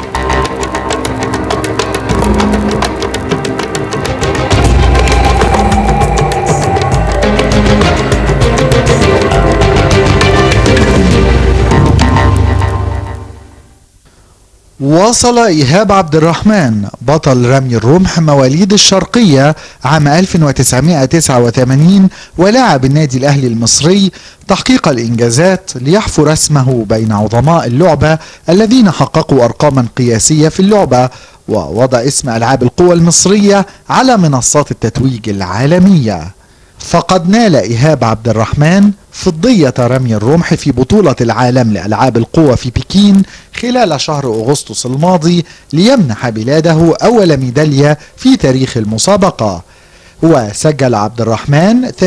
واصل إيهاب عبد الرحمن بطل رمي الرمح مواليد الشرقية عام 1989 ولاعب النادي الأهلي المصري تحقيق الإنجازات ليحفر اسمه بين عظماء اللعبة الذين حققوا أرقاما قياسية في اللعبة ووضع اسم ألعاب القوى المصرية على منصات التتويج العالمية فقد نال إيهاب عبد الرحمن فضية رمي الرمح في بطولة العالم لألعاب القوى في بكين خلال شهر أغسطس الماضي ليمنح بلاده أول ميدالية في تاريخ المسابقة وسجل عبد الرحمن 88.99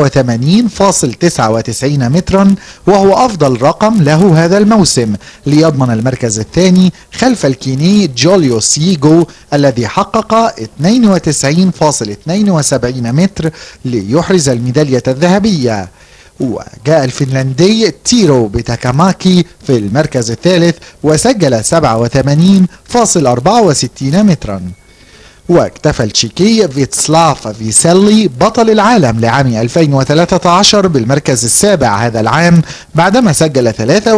مترا وهو أفضل رقم له هذا الموسم ليضمن المركز الثاني خلف الكيني جوليو سيجو الذي حقق 92.72 متر ليحرز الميدالية الذهبية وجاء الفنلندي تيرو بتاكاماكي في المركز الثالث وسجل 87.64 مترا واكتفى التشيكي فيتسلاف فيسيلي بطل العالم لعام 2013 بالمركز السابع هذا العام بعدما سجل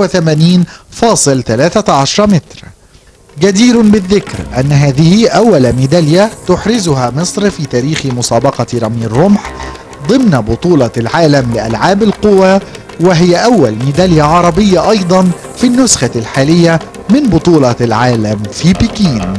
83.13 متر جدير بالذكر أن هذه أول ميدالية تحرزها مصر في تاريخ مسابقة رمي الرمح ضمن بطولة العالم لألعاب القوى وهي أول ميدالية عربية أيضا في النسخة الحالية من بطولة العالم في بكين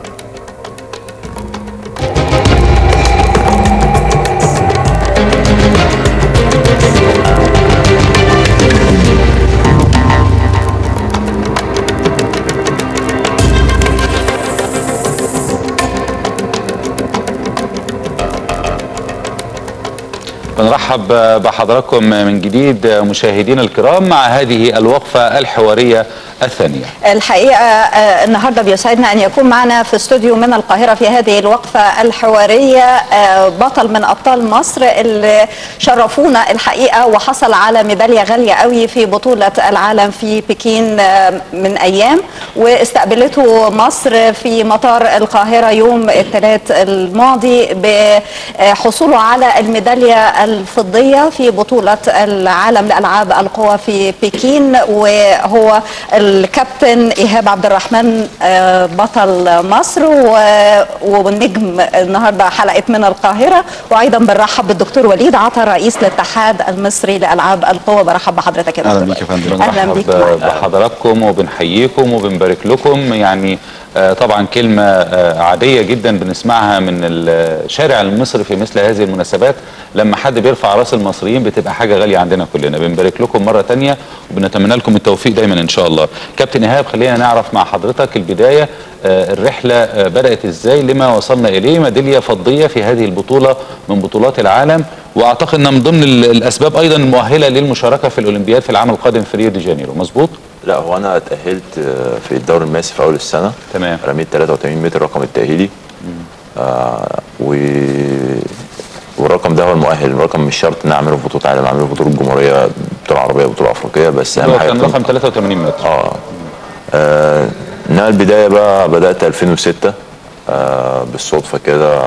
بنرحب بحضراتكم من جديد مشاهدينا الكرام مع هذه الوقفة الحوارية الثانية الحقيقة آه، النهاردة بيسعدنا أن يكون معنا في استوديو من القاهرة في هذه الوقفة الحوارية آه، بطل من أبطال مصر اللي شرفونا الحقيقة وحصل على ميدالية غالية قوي في بطولة العالم في بكين آه، من أيام واستقبلته مصر في مطار القاهرة يوم الثلاث الماضي بحصوله على الميدالية الفضية في بطولة العالم لألعاب القوى في بكين وهو الكابتن ايهاب عبد الرحمن آه، بطل مصر و- والنجم النهارده حلقه من القاهره وايضا بنرحب بالدكتور وليد عطا رئيس الاتحاد المصري لالعاب القوى برحب بحضرتك يا أهلا دكتور بيك يا فندم. وليد. اهلا بنرحب بيك معانا. بحضراتكم وبنحييكم وبنبارك لكم يعني آه، طبعا كلمة آه، عادية جدا بنسمعها من الشارع المصري في مثل هذه المناسبات لما حد بيرفع راس المصريين بتبقى حاجة غالية عندنا كلنا بنبارك لكم مرة تانية وبنتمنى لكم التوفيق دايما إن شاء الله كابتن إيهاب خلينا نعرف مع حضرتك البداية آه، الرحلة آه، بدأت إزاي لما وصلنا إليه ميدالية فضية في هذه البطولة من بطولات العالم وأعتقد أنها من ضمن ال- الأسباب أيضا المؤهلة للمشاركة في الأولمبياد في العام القادم في ريو دي جانيرو مظبوط؟ لا هو انا اتاهلت آه، في الدوري الماسي في اول السنه تمام. رميت 83 متر رقم التاهيلي آه و والرقم ده هو المؤهل الرقم مش شرط ان اعمله في بطوله عالم اعمله في بطوله جمهوريه بطوله عربيه بطوله افريقيه بس اهم هو حاجه كان تكون- رقم 83 متر اه آه، انما البدايه بقى بدات 2006 آه بالصدفه كده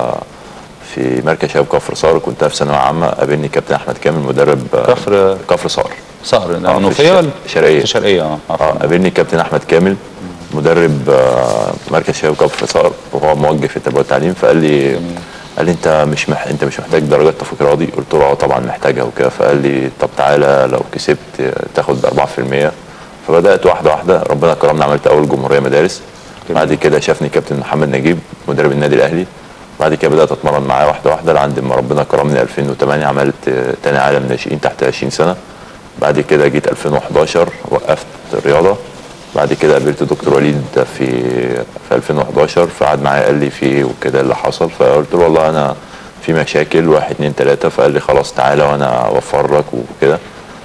في مركز شباب كفر صقر كنت أنا في ثانويه عامه قابلني كابتن احمد كامل مدرب آه، كفر- كفر صقر صقر آه، في منوفيه الش- ولا شرقية. في شرقيه اه اه عفواً. قابلني كابتن احمد كامل مدرب آه، مركز شباب كفر صقر وهو موجه في التربيه والتعليم فقال لي قال لي انت مش مح... انت مش محتاج درجات تفوق رياضي قلت له اه طبعا محتاجها وكده فقال لي طب تعالى لو كسبت آه، تاخد 4% فبدات واحده واحده ربنا كرمني عملت اول جمهوريه مدارس بعد كده شافني كابتن محمد نجيب مدرب النادي الاهلي بعد كده بدات اتمرن معاه واحده واحده لعند ما ربنا كرمني 2008 عملت آه، تاني عالم ناشئين تحت 20 سنه بعد كده جيت 2011 وقفت الرياضه بعد كده قابلت دكتور وليد في في 2011 فقعد معايا قال لي في ايه وكده اللي حصل فقلت له والله انا في مشاكل واحد اتنين تلاته فقال لي خلاص تعالى وانا اوفر لك وكده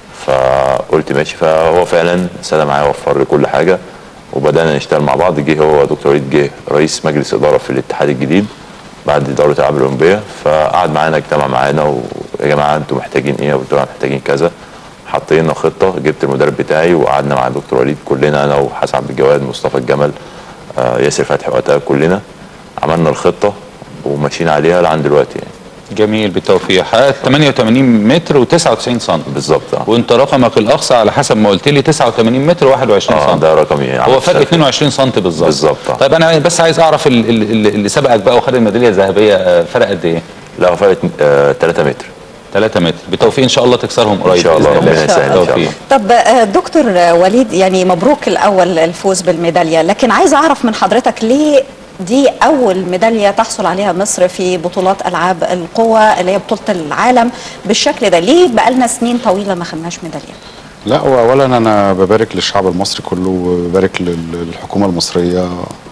فقلت ماشي فهو فعلا سنه معايا وفر لي كل حاجه وبدانا نشتغل مع بعض جه هو دكتور وليد جه رئيس مجلس اداره في الاتحاد الجديد بعد دوره الالعاب الاولمبيه فقعد معانا اجتمع معانا ويا جماعه انتوا محتاجين ايه قلت له محتاجين كذا حطينا خطه جبت المدرب بتاعي وقعدنا مع دكتور وليد كلنا انا وحسن عبد الجواد مصطفى الجمل آه ياسر فتحي وقتها كلنا عملنا الخطه وماشيين عليها لعند دلوقتي يعني جميل بالتوفيق حققت 88 متر و99 سم بالظبط اه وانت رقمك الاقصى على حسب ما قلت لي 89 متر و21 اه سم ده رقمي يعني هو فرق 22 سم بالظبط بالظبط، آه. طيب انا بس عايز اعرف ال- ال- ال- اللي سبقك بقى وخد الميداليه الذهبيه آه، فرق قد ايه؟ لا هو فرق 3 متر 3 متر بالتوفيق ان شاء الله تكسرهم قريب ان شاء الله بإذن ربنا إن شاء يسهل ان شاء توفيق. الله طب آه، دكتور آه، وليد يعني مبروك الاول الفوز بالميداليه لكن عايز اعرف من حضرتك ليه دي اول ميداليه تحصل عليها مصر في بطولات العاب القوى اللي هي بطوله العالم بالشكل ده ليه بقالنا سنين طويله ما خدناش ميداليه لا هو اولا انا ببارك للشعب المصري كله وببارك لل- للحكومه المصريه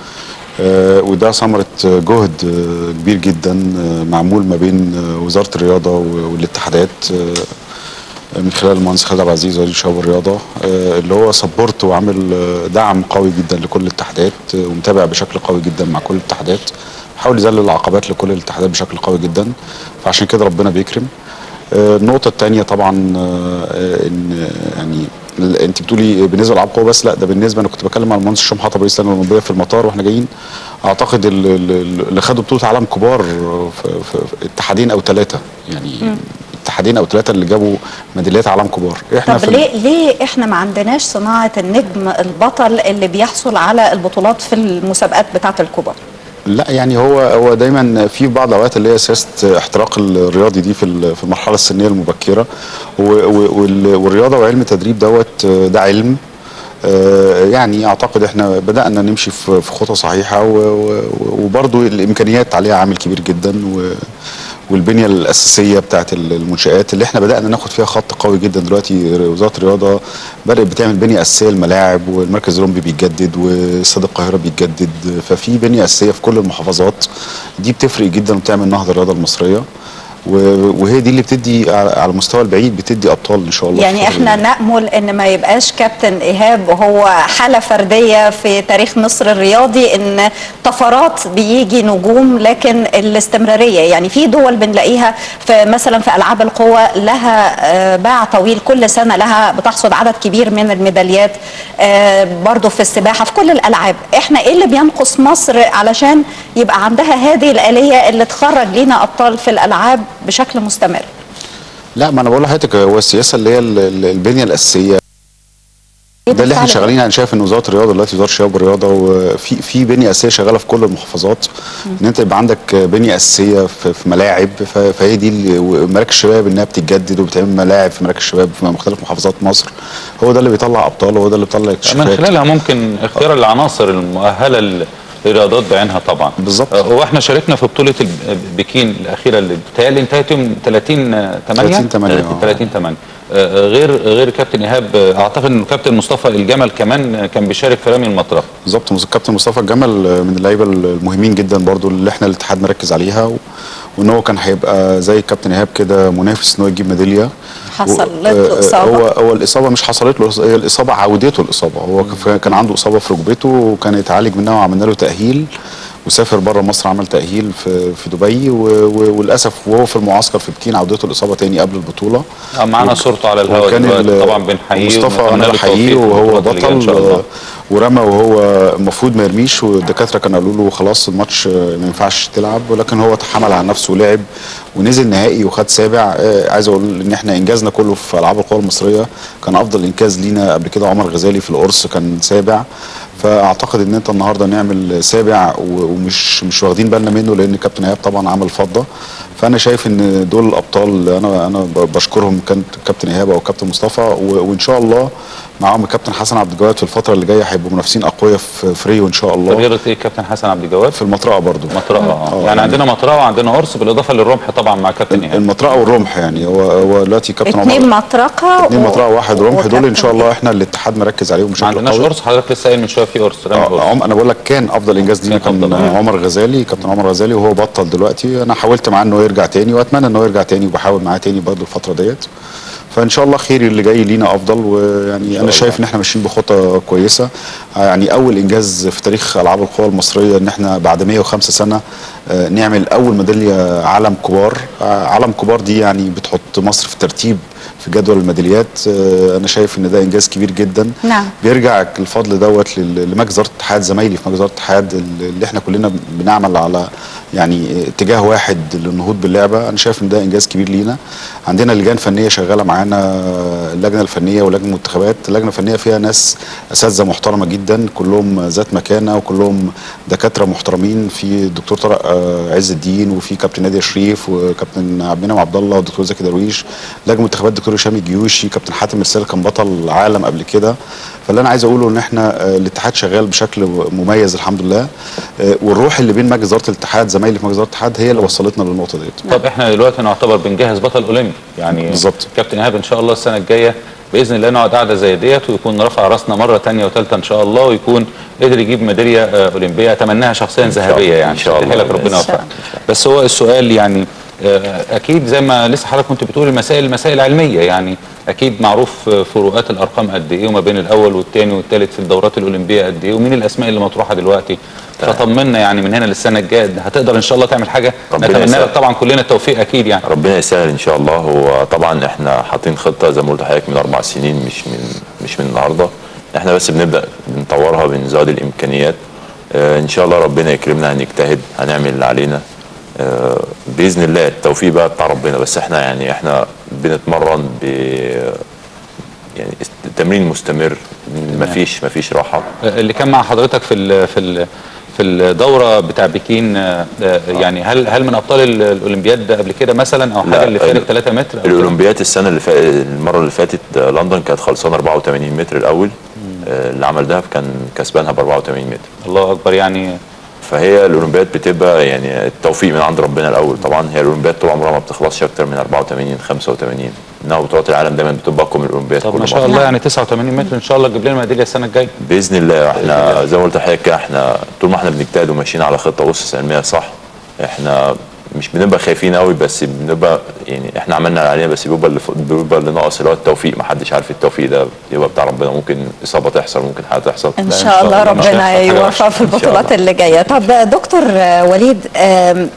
آه، وده ثمره جهد آه، كبير جدا آه، معمول ما بين آه، وزاره الرياضه و- والاتحادات آه، من خلال المهندس خالد عبد العزيز وزير الشباب والرياضه آه، اللي هو سبورت وعامل آه، دعم قوي جدا لكل الاتحادات آه، ومتابع بشكل قوي جدا مع كل الاتحادات بيحاول يذلل العقبات لكل الاتحادات بشكل قوي جدا فعشان كده ربنا بيكرم آه، النقطة الثانية طبعا آه، ان آه، يعني ال- انت بتقولي بالنسبة لألعاب قوة بس لا ده بالنسبة انا كنت بكلم مع المهندس هشام حطب رئيس اللجنة الأولمبية في المطار واحنا جايين اعتقد ال- ال- اللي خدوا بطولة عالم كبار في, في, في اتحادين او ثلاثة يعني اتحادين او ثلاثة اللي جابوا ميداليات عالم كبار احنا طب في ال- ليه ليه احنا ما عندناش صناعه النجم البطل اللي بيحصل على البطولات في المسابقات بتاعه الكبار لا يعني هو هو دايما في بعض الاوقات اللي هي سياسه احتراق الرياضي دي في ال- في المرحله السنيه المبكره و- و- وال- والرياضه وعلم التدريب دوت آه، ده علم آه، يعني اعتقد احنا بدانا نمشي في في خطى صحيحه و- و- وبرضو الامكانيات عليها عامل كبير جدا و والبنيه الاساسيه بتاعت المنشات اللي احنا بدانا ناخد فيها خط قوي جدا دلوقتي وزاره الرياضه بدات بتعمل بنيه اساسيه الملاعب والمركز الاولمبي بيتجدد واستاد القاهره بيتجدد ففي بنيه اساسيه في كل المحافظات دي بتفرق جدا وبتعمل نهضه الرياضه المصريه و- وهي دي اللي بتدي على على المستوى البعيد بتدي ابطال ان شاء الله يعني في الفترة احنا دي. نأمل ان ما يبقاش كابتن ايهاب وهو حالة فردية في تاريخ مصر الرياضي ان طفرات بيجي نجوم لكن الاستمرارية يعني في دول بنلاقيها في مثلا في العاب القوى لها آه، باع طويل كل سنة لها بتحصد عدد كبير من الميداليات آه، برضو في السباحة في كل الالعاب احنا ايه اللي بينقص مصر علشان يبقى عندها هذه الآلية اللي تخرج لينا ابطال في الالعاب بشكل مستمر لا ما انا بقول لحضرتك هو السياسه اللي هي ال- ال- البنيه الاساسيه ده اللي احنا بالفعل شغالين يعني شايف ان وزاره الرياضه دلوقتي وزاره الشباب والرياضه وفي في بنيه اساسيه شغاله في كل المحافظات ان انت يبقى عندك بنيه اساسيه في, في ملاعب ف- فهي دي اللي- ومراكز الشباب انها بتتجدد وبتعمل ملاعب في مراكز الشباب في مختلف محافظات مصر هو ده اللي بيطلع ابطال وهو ده اللي بيطلع من اكتشافات خلالها ممكن اختيار العناصر المؤهله ل- للرياضات بعينها طبعا بالظبط. آه، واحنا شاركنا في بطوله الب- بكين الاخيره اللي بتهيألي انتهت يوم 30 8 30 8 آه. 30 8 غير غير كابتن ايهاب آه، اعتقد ان كابتن مصطفى الجمل كمان آه، كان بيشارك في رمي المطرقه بالظبط مس- كابتن مصطفى الجمل من اللعيبه المهمين جدا برضو اللي احنا الاتحاد مركز عليها و... وان هو كان هيبقى زي كابتن ايهاب كده منافس ان هو يجيب ميداليه حصلت و- له آه، إصابة. هو هو الاصابه مش حصلت له هي الاصابه عودته الاصابه هو كان- كان عنده اصابه في ركبته وكان يتعالج منها وعملنا له تاهيل وسافر بره مصر عمل تاهيل في في دبي و... و... وللاسف وهو في المعسكر في بكين عودته الاصابه تاني قبل البطوله آه، معانا وك- صورته على الهواء وكان دلوقتي ال- طبعا بنحييه مصطفى ونتمنى انا له بحييه التوفيق في وهو البطولات اللي جاية إن شاء بطل الله. آه، ورمى وهو المفروض ما يرميش والدكاتره كانوا قالوا له خلاص الماتش آه، ما ينفعش تلعب ولكن هو تحمل على نفسه ولعب ونزل نهائي وخد سابع آه، عايز اقول ان احنا انجازنا كله في العاب القوى المصريه كان افضل انجاز لينا قبل كده عمر غزالي في القرص كان سابع فاعتقد ان انت النهارده نعمل سابع و- ومش مش واخدين بالنا منه لان كابتن ايهاب طبعا عمل فضه فانا شايف ان دول الابطال انا انا ب- بشكرهم كان كابتن ايهاب او كابتن مصطفى و- وان شاء الله معاهم الكابتن حسن عبد الجواد في الفتره اللي جايه هيبقوا منافسين اقوياء في في ريو ان شاء في الله رياضه ايه كابتن حسن عبد الجواد في المطرقه برضو مطرقه آه. آه، يعني يعني- عندنا مطرقه وعندنا قرص بالاضافه للرمح طبعا مع كابتن ايهاب المطرقه والرمح يعني هو هو دلوقتي كابتن اتنين عمر مطرقه اتنين و- مطرقه واحد رمح دول ان وكابتن شاء الله احنا الاتحاد مركز عليهم ما بشكل عندناش قوي قرص حضرتك لسه قايل من شويه في قرص رمي آه، قرص عم انا بقول لك كان افضل انجاز لينا كان كان أفضل، آه. عمر غزالي كابتن عمر غزالي وهو بطل دلوقتي انا حاولت معاه انه يرجع تاني واتمنى انه يرجع تاني وبحاول معاه تاني برضه الفتره ديت فان شاء الله خير اللي جاي لينا افضل ويعني انا شايف ان احنا ماشيين بخطى كويسه آه، يعني اول انجاز في تاريخ العاب القوى المصريه ان احنا بعد 105 سنه آه، نعمل اول ميداليه علم كبار آه، علم كبار دي يعني بتحط مصر في ترتيب في جدول الميداليات آه، انا شايف ان ده انجاز كبير جدا نعم. بيرجع الفضل دوت لل- لمجلس اداره الاتحاد زمايلي في مجلس اداره الاتحاد اللي احنا كلنا بنعمل على يعني اتجاه واحد للنهوض باللعبه انا شايف ان ده انجاز كبير لينا عندنا لجان فنيه شغاله معانا اللجنه الفنيه ولجنه المنتخبات اللجنه الفنيه فيها ناس اساتذه محترمه جدا كلهم ذات مكانه وكلهم دكاتره محترمين في الدكتور طارق آه، عز الدين وفي كابتن نادي شريف وكابتن عبد المنعم عبد الله والدكتور زكي درويش لجنه المنتخبات الدكتور هشام الجيوشي كابتن حاتم مرسال كان بطل عالم قبل كده فاللي انا عايز اقوله ان احنا آه، الاتحاد شغال بشكل مميز الحمد لله آه، والروح اللي بين مجلس اداره الاتحاد زمايلي في مجلس اداره الاتحاد هي اللي وصلتنا للنقطه ديت طب احنا دلوقتي نعتبر بنجهز بطل اولمبي يعني بالظبط. كابتن ايهاب ان شاء الله السنه الجايه باذن الله نقعد قاعده زي ديت ويكون رفع راسنا مره ثانيه وثالثه ان شاء الله ويكون قدر يجيب ميداليه آه، اولمبيه اتمناها شخصيا شاء ذهبيه الله، يعني إن شاء الله. لك ربنا إن شاء يوفقك بس هو السؤال يعني آه، اكيد زي ما لسه حضرتك كنت بتقول المسائل مسائل علميه يعني اكيد معروف آه، فروقات الارقام قد ايه وما بين الاول والثاني والثالث في الدورات الاولمبيه قد ايه ومين الاسماء اللي مطروحه دلوقتي تمام. فطمنا يعني من هنا للسنه الجايه هتقدر ان شاء الله تعمل حاجه ربنا نتمنى يسهل. لك طبعا كلنا التوفيق اكيد يعني ربنا يسهل ان شاء الله هو طبعا احنا حاطين خطه زي ما قلت لحضرتك من اربع سنين مش من مش من النهارده احنا بس بنبدا نطورها بنزود الامكانيات اه ان شاء الله ربنا يكرمنا هنجتهد هنعمل اللي علينا اه باذن الله التوفيق بقى بتاع ربنا بس احنا يعني احنا بنتمرن ب يعني التمرين مستمر مفيش مفيش راحه اللي كان مع حضرتك في ال في ال في الدوره بتاع بكين آه، آه، يعني هل هل من ابطال ال- الاولمبياد قبل كده مثلا او لا، حاجه اللي فارق ال- 3 متر أو كده؟ الاولمبياد السنه اللي فاتت المره اللي فاتت آه، لندن كانت خلصانه 84 متر الاول آه، اللي عمل دهب كان كسبانها ب 84 متر الله اكبر يعني فهي الاولمبياد بتبقى يعني التوفيق من عند ربنا الاول طبعا هي الاولمبياد طول عمرها ما بتخلصش اكتر من 84 85 انما بطولات العالم دايما بتبقى اقوى من الاولمبياد طب كل ما شاء مرة. الله يعني 89 متر ان شاء الله تجيب لنا ميداليه السنه الجايه باذن الله احنا زي ما قلت لحضرتك كده، احنا طول ما احنا بنجتهد وماشيين على خطه اسس علميه صح احنا مش بنبقى خايفين قوي بس بنبقى يعني احنا عملنا اللي علينا بس بيبقى اللي ف- بيبقى اللي ناقص اللي هو التوفيق ما حدش عارف التوفيق ده يبقى بتاع ربنا ممكن اصابه تحصل ممكن حاجه تحصل ان لا، شاء الله مش هيحصل ربنا حاجة يوفق وحشة. في إن شاء البطولات الله. اللي جايه طب دكتور آه، وليد آم،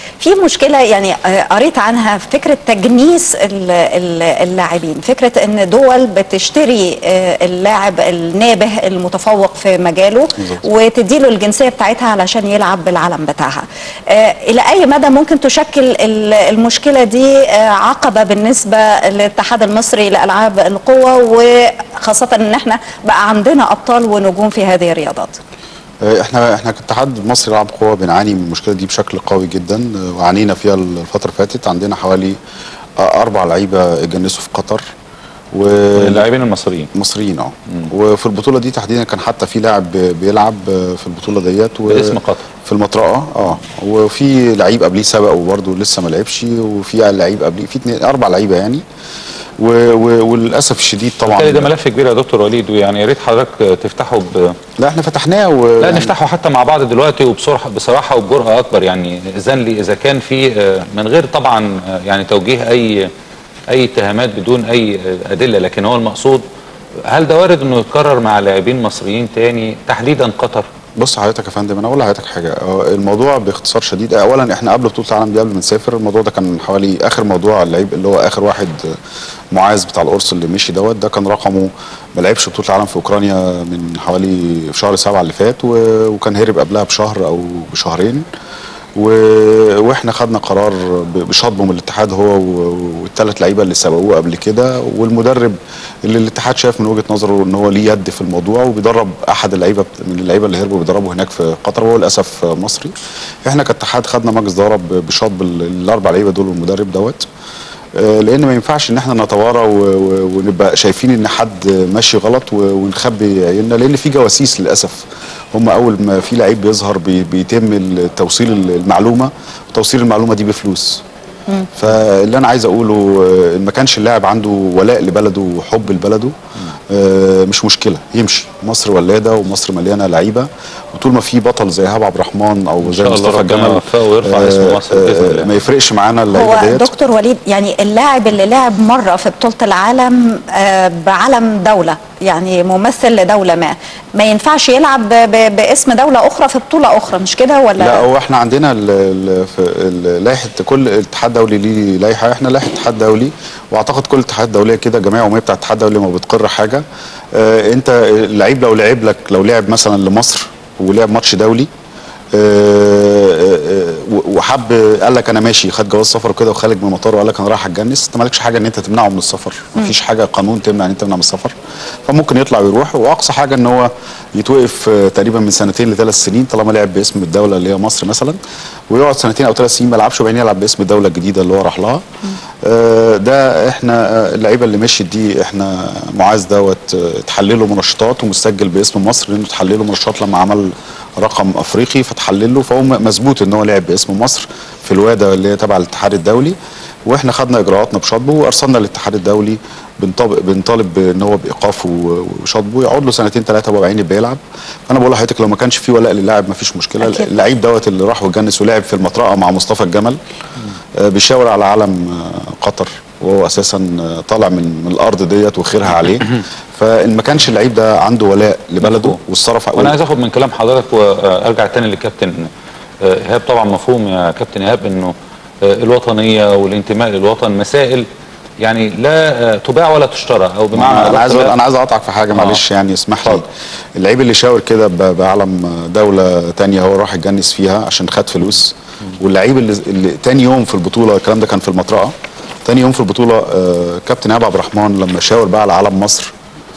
في مشكله يعني آه، قريت عنها فكره تجنيس ال- ال- اللاعبين فكره ان دول بتشتري آه، اللاعب النابه المتفوق في مجاله وتديله الجنسيه بتاعتها علشان يلعب بالعلم بتاعها آه، الى اي مدى ممكن تشكل ال- المشكله دي آه، عقبه بالنسبه للاتحاد المصري لالعاب القوى وخاصه ان احنا بقى عندنا ابطال ونجوم في هذه الرياضات آه، احنا احنا كاتحاد مصري لعب قوه بنعاني من المشكله دي بشكل قوي جدا آه، وعانينا فيها الفتره اللي فاتت عندنا حوالي آه، اربع لعيبه اتجنسوا في قطر و اللاعبين المصريين مصريين اه وفي البطوله دي تحديدا كان حتى في لاعب بيلعب آه، في البطوله ديت و- باسم قطر. في المطرقه اه وفي لعيب قبليه سبق وبرده لسه ما لعبش وفي لعيب قبليه في اتنين اربع لعيبه يعني و و وللاسف الشديد طبعا بالتالي ده ملف كبير يا دكتور وليد ويعني يا ريت حضرتك تفتحه ب... لا احنا فتحناه و لا نفتحه حتى مع بعض دلوقتي وبصراحه بصراحه وبجرأه اكبر يعني اذن لي اذا كان في آه، من غير طبعا آه، يعني توجيه اي اي اتهامات بدون اي آه، ادله لكن هو المقصود هل ده وارد انه يتكرر مع لاعبين مصريين تاني تحديدا قطر؟ بص حضرتك يا فندم انا اقول لحضرتك حاجه هو الموضوع باختصار شديد اولا احنا قبل بطوله العالم دي قبل ما نسافر الموضوع ده كان حوالي اخر موضوع اللعيب اللي هو اخر واحد معاذ بتاع القرص اللي مشي دوت ده كان رقمه ما لعبش بطوله العالم في اوكرانيا من حوالي في شهر سبعة اللي فات و- وكان هرب قبلها بشهر او بشهرين و... واحنا خدنا قرار ب- بشطبه من الاتحاد هو و- والثلاث لعيبه اللي سبقوه قبل كده والمدرب اللي الاتحاد شاف من وجهه نظره ان هو ليه يد في الموضوع وبيدرب احد اللعيبه بت- من اللعيبه اللي هربوا بيدربوا هناك في قطر وهو للاسف مصري احنا كاتحاد خدنا مجلس اداره ب- بشطب ال- الاربع لعيبه دول والمدرب دوت آه، لان ما ينفعش ان احنا نتوارى و- و- ونبقى شايفين ان حد ماشي غلط و- ونخبي عيننا لان في جواسيس للاسف هم اول ما في لعيب بيظهر بي- بيتم ال- توصيل المعلومه وتوصيل المعلومه دي بفلوس فاللي انا عايز اقوله آه، ان ما كانش اللاعب عنده ولاء لبلده وحب لبلده آه، مش مشكله يمشي مصر ولاده ومصر مليانه لعيبه وطول ما في بطل زي ايهاب عبد الرحمن او زي شاء الله مصطفى ربنا الجمل يوفقه ويرفع اسم مصر بإذن الله. ما يفرقش معانا اللعيبه هو ديت دكتور وليد يعني اللاعب اللي لعب مره في بطوله العالم آه، بعلم دوله يعني ممثل لدوله ما ما ينفعش يلعب ب- ب- باسم دوله اخرى في بطوله اخرى مش كده ولا لا هو احنا عندنا ال- ال- في ال- لائحه كل اتحاد دولي ليه لائحه احنا لائحه اتحاد دولي واعتقد كل اتحاد دوليه كده جمعيه عموميه بتاعت الاتحاد الدولي ما بتقر حاجه اه انت اللعيب لو لعب لك لو لعب مثلا لمصر ولعب ماتش دولي اه اه اه وحب قال لك انا ماشي خد جواز سفر كده وخارج من المطار وقال لك انا رايح اتجنس انت مالكش حاجه ان انت تمنعه من السفر مفيش حاجه قانون تمنع ان انت تمنع من السفر فممكن يطلع ويروح واقصى حاجه ان هو يتوقف آه، تقريبا من سنتين لثلاث سنين طالما لعب باسم الدوله اللي هي مصر مثلا ويقعد سنتين او ثلاث سنين ما يلعبش وبعدين يلعب باسم الدوله الجديده اللي هو راح لها آه، ده احنا آه، اللعيبه اللي مشيت دي احنا معاذ دوت آه، اتحلله منشطات ومسجل باسم مصر لانه اتحلله منشطات لما عمل رقم افريقي فتحلله فهو مثبوت ان هو لعب باسم مصر في الواده اللي هي تبع الاتحاد الدولي واحنا خدنا اجراءاتنا بشطبه وارسلنا للاتحاد الدولي بنطالب بنطالب ان هو بايقافه وشطبه يقعد له سنتين ثلاثه وهو عيني بيلعب فانا بقول لحضرتك لو ما كانش في ولاء للاعب ما فيش مشكله أكيد. اللعيب دوت اللي راح واتجنس ولعب في المطرقه مع مصطفى الجمل آه، بيشاور على علم آه، قطر وهو اساسا آه، طالع من من الارض ديت وخيرها عليه فان ما كانش اللعيب ده عنده ولاء لبلده مفهوم. والصرف وانا عايز اخد من كلام حضرتك وارجع تاني للكابتن آه، ايهاب طبعا مفهوم يا كابتن ايهاب انه آه، الوطنيه والانتماء للوطن مسائل يعني لا آه، تباع ولا تشترى او بمعنى انا أدق عايز لا- انا عايز اقطعك في حاجه آه. معلش يعني اسمح لي اتفضل. اللعيب اللي شاور كده ب- بعلم دوله تانية هو راح يتجنس فيها عشان خد فلوس واللعيب اللي, اللي تاني يوم في البطوله الكلام ده كان في المطرقه تاني يوم في البطوله آه كابتن ايهاب عبد الرحمن لما شاور بقى على علم مصر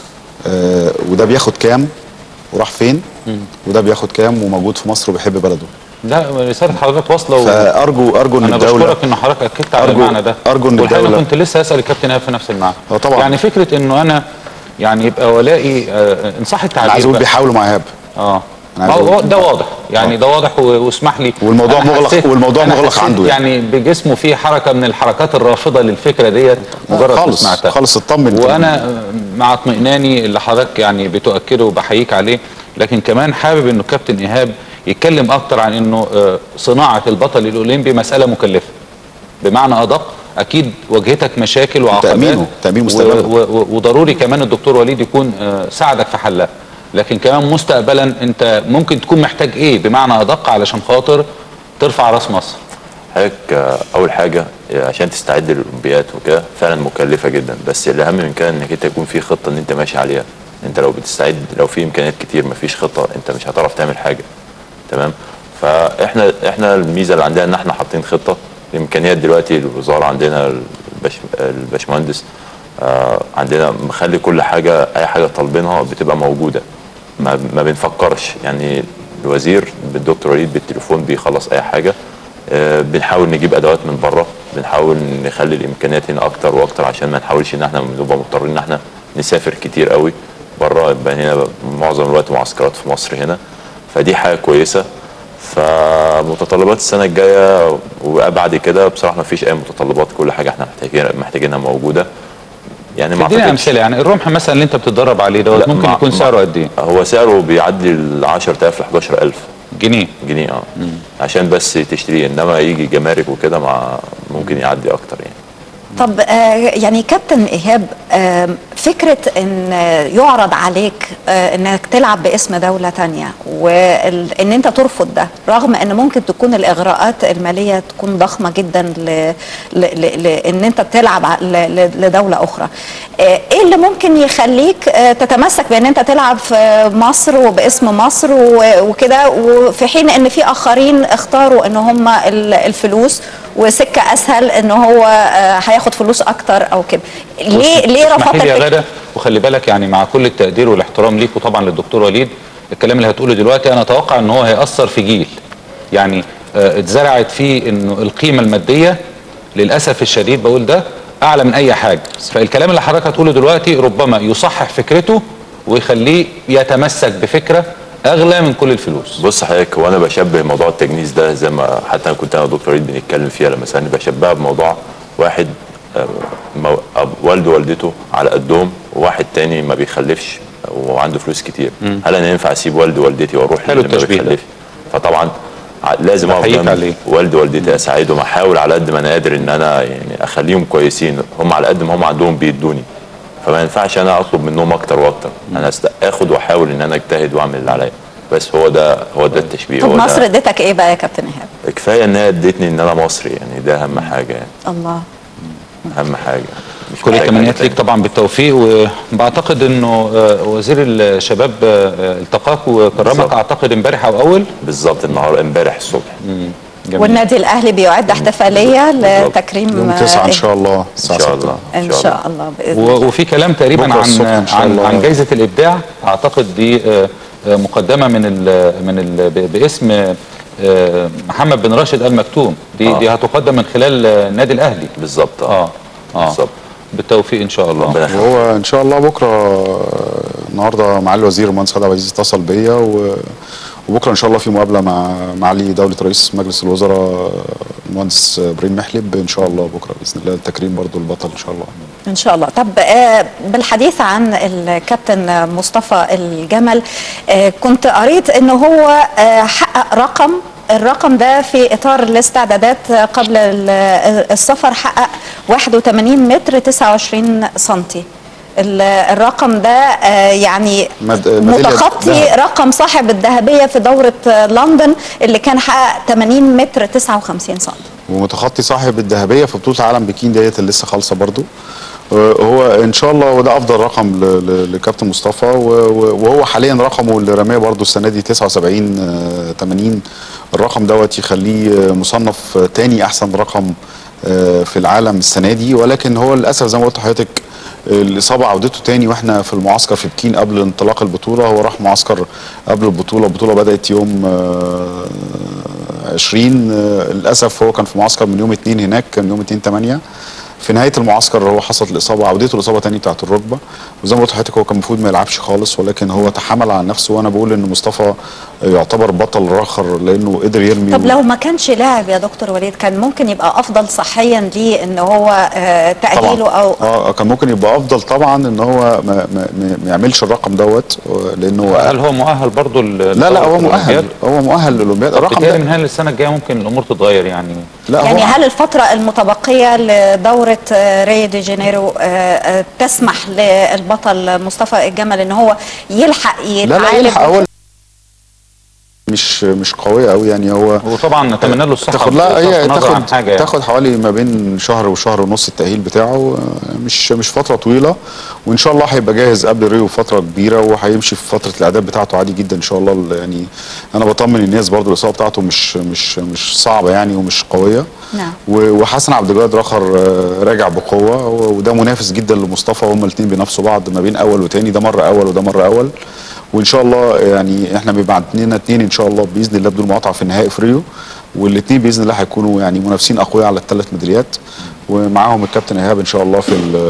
آه وده بياخد كام وراح فين وده بياخد كام وموجود في مصر وبيحب بلده لا رساله حضرتك واصله و... فارجو ارجو ان انا الدوله بشكرك ان حضرتك اكدت على أرجو- المعنى ده أرجو إن والحقيقة الدولة- كنت لسه اسال الكابتن ايهاب في نفس المعنى آه طبعاً. يعني فكره انه انا يعني يبقى ولائي آه، ان صح التعبير انا عايز اقول بقى. بيحاولوا مع ايهاب اه أنا ما عايز هو أقول- ده واضح يعني آه. ده واضح و- واسمح لي والموضوع أنا مغلق- حسيت- والموضوع أنا مغلق حسيت عنده يعني. يعني بجسمه فيه حركه من الحركات الرافضه للفكره ديت مجرد ما خالص سمعتها خالص اطمن وانا مع اطمئناني اللي حضرتك يعني بتؤكده وبحييك عليه لكن كمان حابب انه كابتن ايهاب يتكلم اكتر عن انه آه، صناعه البطل الاولمبي مساله مكلفه بمعنى ادق اكيد واجهتك مشاكل وعقبات تأمينه، تأمين و- مستقبله. و- و- وضروري كمان الدكتور وليد يكون آه، ساعدك في حلها لكن كمان مستقبلا انت ممكن تكون محتاج ايه بمعنى ادق علشان خاطر ترفع راس مصر حضرتك آه، اول حاجه آه، عشان تستعد للاولمبياد وكده فعلا مكلفه جدا بس الاهم من كده انك انت يكون في خطه ان انت ماشي عليها انت لو بتستعد لو في امكانيات كتير مفيش خطه انت مش هتعرف تعمل حاجه تمام فاحنا احنا الميزه اللي عندنا ان احنا حاطين خطه الامكانيات دلوقتي الوزاره عندنا الباش الباشمهندس آه عندنا مخلي كل حاجه اي حاجه طالبينها بتبقى موجوده ما, ما بنفكرش يعني الوزير بالدكتور وليد بالتليفون بيخلص اي حاجه آه بنحاول نجيب ادوات من بره بنحاول نخلي الامكانيات هنا اكتر واكتر عشان ما نحاولش ان احنا نبقى مضطرين ان احنا نسافر كتير قوي بره يبقى هنا معظم الوقت معسكرات في مصر هنا فدي حاجه كويسه فمتطلبات السنه الجايه وبعد كده بصراحه ما فيش اي متطلبات كل حاجه احنا محتاجين محتاجينها موجوده يعني ما اديني أعتقدش- امثله يعني الرمح مثلا اللي انت بتتدرب عليه دوت لا، ممكن مع- يكون مع- سعره قد ايه؟ هو سعره بيعدي ال 10000 ل 11000 جنيه جنيه اه عشان بس تشتريه انما يجي جمارك وكده مع ممكن يعدي اكتر يعني طب آه، يعني كابتن ايهاب آه، فكره ان يعرض عليك آه، انك تلعب باسم دوله تانية وان انت ترفض ده رغم ان ممكن تكون الاغراءات الماليه تكون ضخمه جدا ل... ل... ل... لان انت تلعب ع- ل... ل... لدوله اخرى آه، ايه اللي ممكن يخليك آه، تتمسك بان انت تلعب في مصر وباسم مصر و- وكده وفي حين ان في اخرين اختاروا ان هم ال- الفلوس وسكه اسهل ان هو آه، هياخد فلوس اكتر او كده ليه ليه اسمحي رفضت لي يا الفكرة؟ غاده وخلي بالك يعني مع كل التقدير والاحترام ليك وطبعا للدكتور وليد الكلام اللي هتقوله دلوقتي انا اتوقع ان هو هياثر في جيل يعني آه، اتزرعت فيه انه القيمه الماديه للاسف الشديد بقول ده اعلى من اي حاجه فالكلام اللي حضرتك هتقوله دلوقتي ربما يصحح فكرته ويخليه يتمسك بفكره اغلى من كل الفلوس بص حضرتك وانا بشبه موضوع التجنيس ده زي ما حتى انا كنت انا ودكتور وليد بنتكلم فيها لما سالني بشبهها بموضوع واحد آه، مو- أب- والده ووالدته على قدهم وواحد تاني ما بيخلفش وعنده فلوس كتير هل انا ينفع اسيب والدي ووالدتي واروح حلو للي ما التشبيه ده. بيخلفش؟ فطبعا ع- لازم اقف بحييك جنب عليه. والدي ووالدتي اساعدهم احاول على قد ما انا قادر ان انا يعني اخليهم كويسين هم على قد ما هم عندهم بيدوني فما ينفعش انا اطلب منهم اكتر واكتر انا است- اخد واحاول ان انا اجتهد واعمل اللي عليا بس هو ده هو ده التشبيه طب هو ده مصر اديتك ايه بقى يا كابتن ايهاب؟ كفايه ان هي ادتني ان انا مصري يعني ده اهم حاجه يعني الله اهم حاجه مش كل محتاج التمنيات حاجة ليك طبعا بالتوفيق وبعتقد انه آه، وزير الشباب آه، التقاك وكرمك بالظبط. اعتقد امبارح او اول تانية. بالظبط النهار امبارح الصبح جميل. والنادي الاهلي بيعد احتفاليه بالظبط. لتكريم يوم 9 ان إيه؟ شاء الله ان الساعه شاء 6 الله ان شاء الله باذن و- الله وفي كلام تقريبا بكرة عن الصبح إن شاء عن, الله. عن جائزه الابداع اعتقد دي آه، آه، مقدمه من ال من ال ب- باسم آه، محمد بن راشد ال مكتوم دي آه. دي هتقدم من خلال آه، النادي الاهلي بالظبط اه اه بالظبط بالتوفيق ان شاء الله ربنا يخليك. وهو ان شاء الله بكره آه، النهارده معالي الوزير المهندس خالد عبد العزيز اتصل بيا و- وبكره ان شاء الله في مقابله مع معالي دوله رئيس مجلس الوزراء آه، المهندس ابراهيم محلب ان شاء الله بكره باذن الله التكريم برضو البطل ان شاء الله ان شاء الله طب آه، بالحديث عن الكابتن مصطفى الجمل آه، كنت قريت ان هو آه، حقق رقم الرقم ده في اطار الاستعدادات قبل ال- السفر حقق 81 متر 29 سنتي ال- الرقم ده آه، يعني مد- ميدالية متخطي ذهب. رقم صاحب الذهبيه في دوره آه، لندن اللي كان حقق 80 متر 59 سنتي ومتخطي صاحب الذهبيه في بطوله عالم بكين ديت اللي لسه خالصه برضو آه، هو ان شاء الله وده افضل رقم ل- ل- لكابتن مصطفى و- و- وهو حاليا رقمه اللي رماه برضو السنه دي 79 آه، 80 الرقم دوت يخليه آه، مصنف آه، تاني احسن رقم آه، في العالم السنه دي ولكن هو للاسف زي ما قلت لحضرتك آه، الاصابه عودته تاني واحنا في المعسكر في بكين قبل انطلاق البطوله هو راح معسكر قبل البطوله البطوله بدات يوم آه، 20 آه، للاسف هو كان في معسكر من يوم 2 هناك كان يوم 2 8 في نهايه المعسكر هو حصلت الاصابه عودته الاصابه تاني بتاعت الركبه وزي ما قلت لحضرتك هو كان المفروض ما يلعبش خالص ولكن هو تحمل على نفسه وانا بقول ان مصطفى يعتبر بطل راخر لانه قدر يرمي طب لو ما كانش لاعب يا دكتور وليد كان ممكن يبقى افضل صحيا ليه ان هو آه، تاهيله طبعا او اه كان ممكن يبقى افضل طبعا ان هو ما, ما, ما ما يعملش الرقم دوت آه، لانه هل هو مؤهل برضه لا لا هو مؤهل هو مؤهل للاولمبياد الرقم بالتالي من ده هنا للسنه الجايه ممكن الامور تتغير يعني لا يعني هو هل الفترة المتبقية لدورة آه، ريو دي جانيرو آه، آه، تسمح للبطل مصطفى الجمل ان هو يلحق لا لا يتعالج يلحق هو مش مش قويه قوي يعني هو وطبعا نتمنى له الصحه تاخد لا بصرف هي النظر عن تاخد حاجه يعني. تاخد حوالي ما بين شهر وشهر ونص التاهيل بتاعه آه، مش مش فتره طويله وان شاء الله هيبقى جاهز قبل ريو فتره كبيره وهيمشي في فتره الاعداد بتاعته عادي جدا ان شاء الله ال- يعني انا بطمن الناس برضو الاصابه بتاعته مش مش مش صعبه يعني ومش قويه نعم. و- وحسن عبد الجواد رخر آه، راجع بقوه و- وده منافس جدا لمصطفى هما الاثنين بينافسوا بعض ما بين اول وتاني ده مره اول وده مره اول وان شاء الله يعني احنا بيبقى عندنا اثنين ان شاء الله باذن الله بدون مقاطعه في النهائي في ريو والاثنين باذن الله هيكونوا يعني منافسين اقوياء على الثلاث ميداليات ومعاهم الكابتن ايهاب ان شاء الله في ال-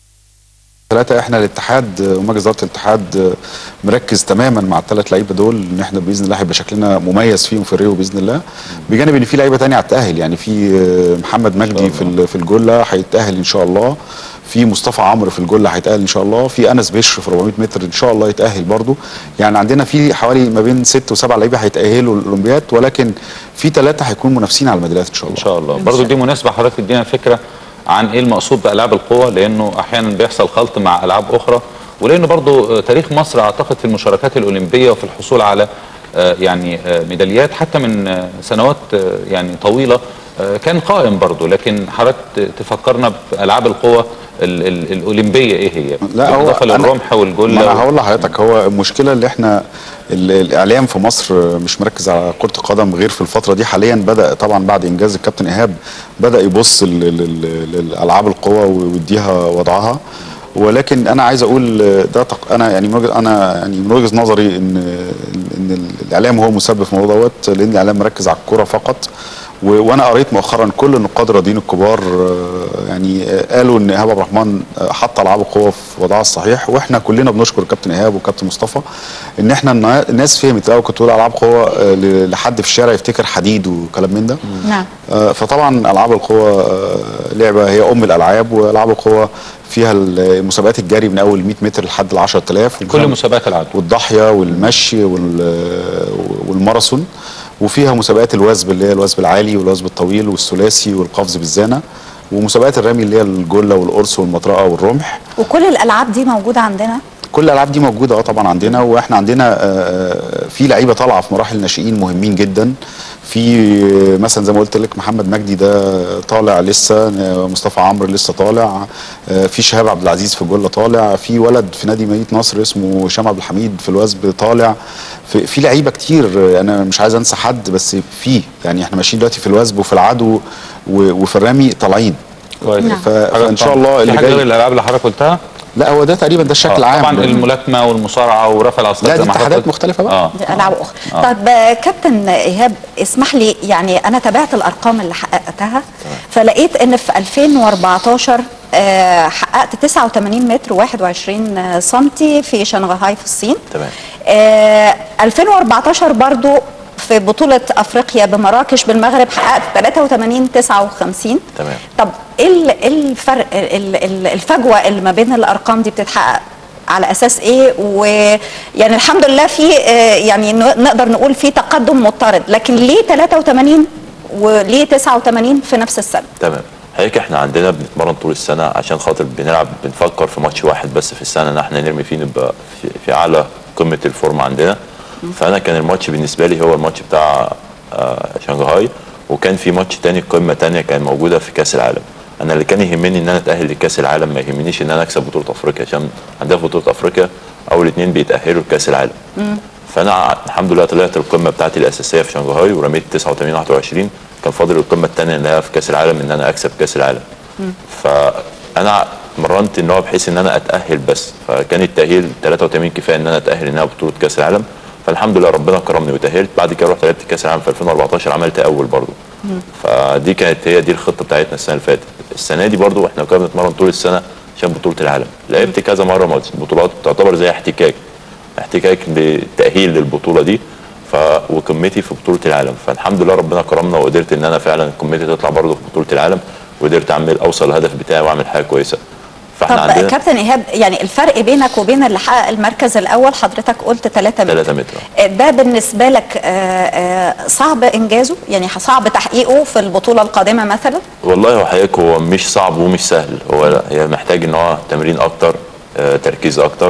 ثلاثة احنا الاتحاد ومجلس اداره الاتحاد مركز تماما مع الثلاث لعيبه دول ان احنا باذن الله هيبقى شكلنا مميز فيهم في ريو باذن الله بجانب ان في لعيبه تانية هتتاهل يعني في محمد مجدي في ال- في الجله هيتاهل ان شاء الله في مصطفى عمرو في الجله هيتاهل ان شاء الله في انس بشر في 400 متر ان شاء الله يتاهل برضو يعني عندنا في حوالي ما بين ست وسبع لعيبه هيتاهلوا الاولمبياد ولكن في ثلاثه هيكونوا منافسين على الميداليات ان شاء الله ان شاء الله برضو دي مناسبه حضرتك تدينا فكره عن ايه المقصود بالعاب القوى لانه احيانا بيحصل خلط مع العاب اخرى ولانه برضو آه، تاريخ مصر اعتقد في المشاركات الاولمبيه وفي الحصول على آه، يعني آه، ميداليات حتى من آه، سنوات آه، يعني طويله آه، كان قائم برضو لكن حضرتك ت- تفكرنا بالعاب القوى ال- ال- الاولمبيه ايه هي؟ لا هو بالاضافه أنا- للرمح ما والجله انا هقول لحضرتك هو المشكله اللي احنا ال- الاعلام في مصر مش مركز على كره القدم غير في الفتره دي حاليا بدا طبعا بعد انجاز الكابتن ايهاب بدا يبص لل- لل- للالعاب القوى ويديها وضعها ولكن انا عايز اقول ده تق... انا يعني من وجهه انا يعني من وجهه نظري ان ان الاعلام هو مسبب في الموضوع دوت لان الاعلام مركز على الكوره فقط و... وانا قريت مؤخرا كل النقاد الرياضيين الكبار آه، يعني آه، قالوا ان ايهاب عبد الرحمن آه، حط العاب القوه في وضعها الصحيح واحنا كلنا بنشكر كابتن ايهاب وكابتن مصطفى ان احنا النا- الناس فهمت الاول كنت بقول العاب قوه آه، ل- لحد في الشارع يفتكر حديد وكلام من ده نعم آه، فطبعا العاب القوى آه، لعبه هي ام الالعاب والعاب القوى فيها ال- مسابقات الجري من اول 100 متر لحد ال 10000 كل مسابقات العاب والضاحيه والمشي وال- والماراثون وفيها مسابقات الوثب اللي هي الوثب العالي والوثب الطويل والثلاثي والقفز بالزانه ومسابقات الرمي اللي هي الجله والقرص والمطرقه والرمح وكل الالعاب دي موجوده عندنا كل الالعاب دي موجوده اه طبعا عندنا واحنا عندنا آه، آه، في لعيبه طالعه في مراحل ناشئين مهمين جدا في آه، مثلا زي ما قلت لك محمد مجدي ده طالع لسه آه، مصطفى عمرو لسه طالع آه، في شهاب عبد العزيز في الجله طالع في ولد في نادي مدينه نصر اسمه هشام عبد الحميد في الوثب طالع في, في لعيبه كتير آه، انا مش عايز انسى حد بس في يعني احنا ماشيين دلوقتي في الوثب وفي العدو و- وفي الرمي طالعين كويس ف- فان شاء الله في اللي حاجه غير جاي الالعاب اللي حضرتك قلتها لا هو ده تقريبا ده الشكل آه، العام طبعا الملاكمه والمصارعه ورفع الاثقال لا زي دي ما حضرتك اتحادات قلت. مختلفه بقى اه دي العاب اخرى طب آه، كابتن ايهاب اسمح لي يعني انا تابعت الارقام اللي حققتها فلقيت ان في 2014 آه، حققت 89 متر 21 سنتي في شنغهاي في الصين تمام. آه 2014 برضو في بطولة أفريقيا بمراكش بالمغرب حققت 83 59 تمام. طب إيه ال- إيه الفرق ال- ال- الفجوة اللي ما بين الأرقام دي بتتحقق على أساس إيه ويعني الحمد لله في آه، يعني ن- نقدر نقول في تقدم مضطرد لكن ليه 83 وليه 89 في نفس السنة تمام هيك احنا عندنا بنتمرن طول السنه عشان خاطر بنلعب بنفكر في ماتش واحد بس في السنه ان احنا نرمي فيه نبقى في, في اعلى قمه الفورم عندنا فانا كان الماتش بالنسبه لي هو الماتش بتاع آه، شنغهاي وكان في ماتش تاني قمه تانية كان موجوده في كاس العالم انا اللي كان يهمني ان انا اتاهل لكاس العالم ما يهمنيش ان انا اكسب بطوله افريقيا عشان عندنا في بطوله افريقيا اول اتنين بيتاهلوا لكاس العالم فانا ع- الحمد لله طلعت القمه بتاعتي الاساسيه في شنغهاي ورميت 89 21 كان فاضل القمه الثانيه اللي هي في كاس العالم ان انا اكسب كاس العالم فانا مرنت ان هو بحيث ان انا اتاهل بس فكان التاهيل 83 كفايه ان انا اتاهل انها بطوله كاس العالم فالحمد لله ربنا كرمني وتاهلت بعد كده رحت لعبت كاس العالم في 2014 عملت اول برضه فدي كانت هي دي الخطه بتاعتنا السنه اللي فاتت السنه دي برضه احنا كنا بنتمرن طول السنه عشان بطوله العالم لعبت كذا مره بطولات تعتبر زي احتكاك احتكاك لتاهيل للبطوله دي ف وقمتي في بطوله العالم فالحمد لله ربنا كرمنا وقدرت ان انا فعلا قمتي تطلع برضه في بطوله العالم وقدرت اعمل اوصل الهدف بتاعي واعمل حاجه كويسه طب فاحنا عندنا كابتن إيهاب يعني الفرق بينك وبين اللي حقق المركز الأول حضرتك قلت 3 متر 3 متر ده بالنسبة لك آه، آه، صعب إنجازه يعني صعب تحقيقه في البطولة القادمة مثلا والله هو حقيقة هو مش صعب ومش سهل هو لا هي محتاج ان هو تمرين اكتر آه، تركيز اكتر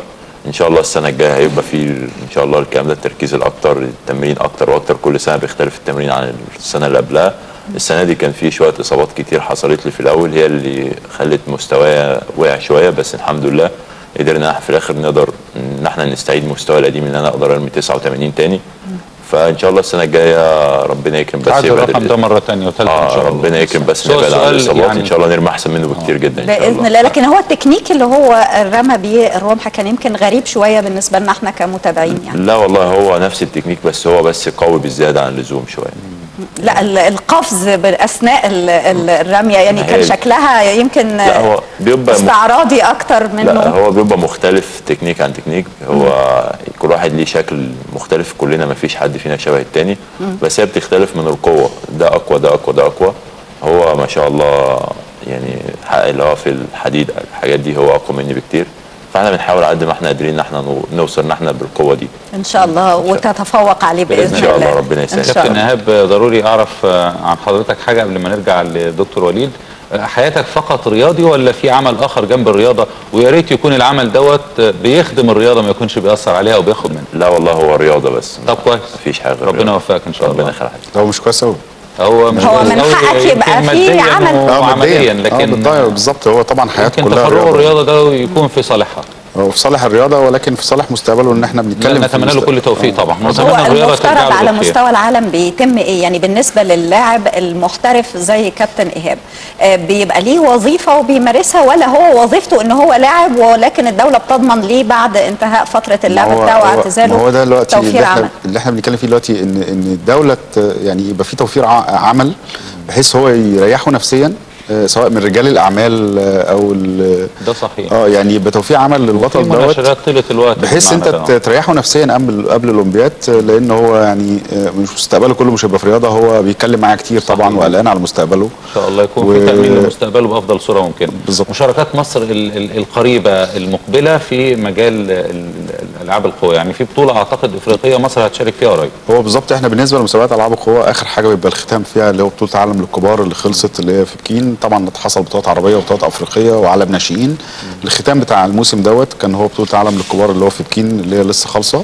ان شاء الله السنه الجايه هيبقى في ان شاء الله الكلام ده التركيز الاكتر التمرين اكتر واكتر كل سنه بيختلف التمرين عن السنه اللي قبلها السنه دي كان في شويه اصابات كتير حصلت لي في الاول هي اللي خلت مستواي وقع شويه بس الحمد لله قدرنا في الاخر نقدر ان احنا نستعيد مستواي القديم ان انا اقدر ارمي 89 تاني فان شاء الله السنه الجايه ربنا يكرم بس عايز يبعد الرقم ال- ده مره ثانيه وثالثه ان اه شاء الله ربنا يكرم بس سؤال- نبعد عن سؤال الاصابات يعني- ان شاء الله نرمي احسن منه بكتير جدا ان شاء باذن الله الله لكن هو التكنيك اللي هو رمى بيه الرمح كان يمكن غريب شويه بالنسبه لنا احنا كمتابعين يعني لا والله هو نفس التكنيك بس هو بس قوي بالزياده عن اللزوم شويه لا ال- القفز باثناء ال- ال- الرميه يعني ما كان هي- شكلها يمكن لا هو بيبقى م- استعراضي اكتر منه لا هو بيبقى مختلف تكنيك عن تكنيك هو كل واحد ليه شكل مختلف كلنا ما فيش حد فينا شبه التاني بس هي بتختلف من القوة ده أقوى ده أقوى ده أقوى هو ما شاء الله يعني حق اللي هو في الحديد الحاجات دي هو أقوى مني بكتير فاحنا بنحاول على قد ما احنا قادرين ان احنا نو- نوصل ان احنا بالقوة دي ان شاء الله وتتفوق عليه باذن إن شاء الله ربنا ان يسهل. شاء كابتن الله ايهاب ضروري اعرف آه، عن حضرتك حاجه قبل ما نرجع لدكتور وليد آه، حياتك فقط رياضي ولا في عمل اخر جنب الرياضه ويا ريت يكون العمل دوت آه، بيخدم الرياضه ما يكونش بيأثر عليها او بياخد منها لا والله هو رياضة بس طب كويس مفيش حاجة غير ربنا رياضة. يوفقك ان شاء ربنا الله يخليك هو مش كويس قوي هو مش هو كويس من أوي، حقك يمكن يبقى في مادياً عمل. اه وعمليا ماديا اه لكن بالضبط بالظبط هو طبعا حياته يمكن كلها تفرغ رياضة. الرياضه ده يكون في صالحها هو في صالح الرياضه ولكن في صالح مستقبله ان احنا بنتكلم في نتمنى له المست- كل توفيق آه. طبعا هو ونتمنى الرياضه ترجع المفترض له على بالخير. مستوى العالم بيتم ايه يعني بالنسبه للاعب المحترف زي كابتن ايهاب آه، بيبقى ليه وظيفه وبيمارسها ولا هو وظيفته ان هو لاعب ولكن الدوله بتضمن ليه بعد انتهاء فتره اللعب ما هو- بتاعه هو- واعتزاله ما هو ده دلوقتي توفير اللي احنا عمل اللي احنا بنتكلم فيه دلوقتي ان ان الدوله ت- يعني يبقى في توفير ع- عمل بحيث هو يريحه نفسيا آه، سواء من رجال الاعمال آه، او ال- ده صحيح اه يعني يبقى توفير عمل في للبطل دوت مناشرات طيله الوقت بحيث انت بالمعنى ده. ت- تريحه نفسيا قبل قبل الاولمبياد آه، لان هو يعني آه، مش مستقبله كله مش هيبقى في رياضه هو بيتكلم معايا كتير طبعا صحيح. وقلقان على مستقبله ان شاء الله يكون و- في تامين لمستقبله بافضل صوره ممكنه بالظبط. مشاركات مصر ال- ال- القريبه المقبله في مجال ال- ال- الالعاب القوى يعني في بطوله اعتقد افريقيه مصر هتشارك فيها قريب هو بالظبط احنا بالنسبه لمسابقات العاب القوى اخر حاجه بيبقى الختام فيها اللي هو بطوله العالم للكبار اللي خلصت اللي هي في بكين طبعا حصل بطولات عربيه وبطولات افريقيه وعالم ناشئين الختام بتاع الموسم دوت كان هو بطوله العالم للكبار اللي هو في بكين اللي هي لسه خالصه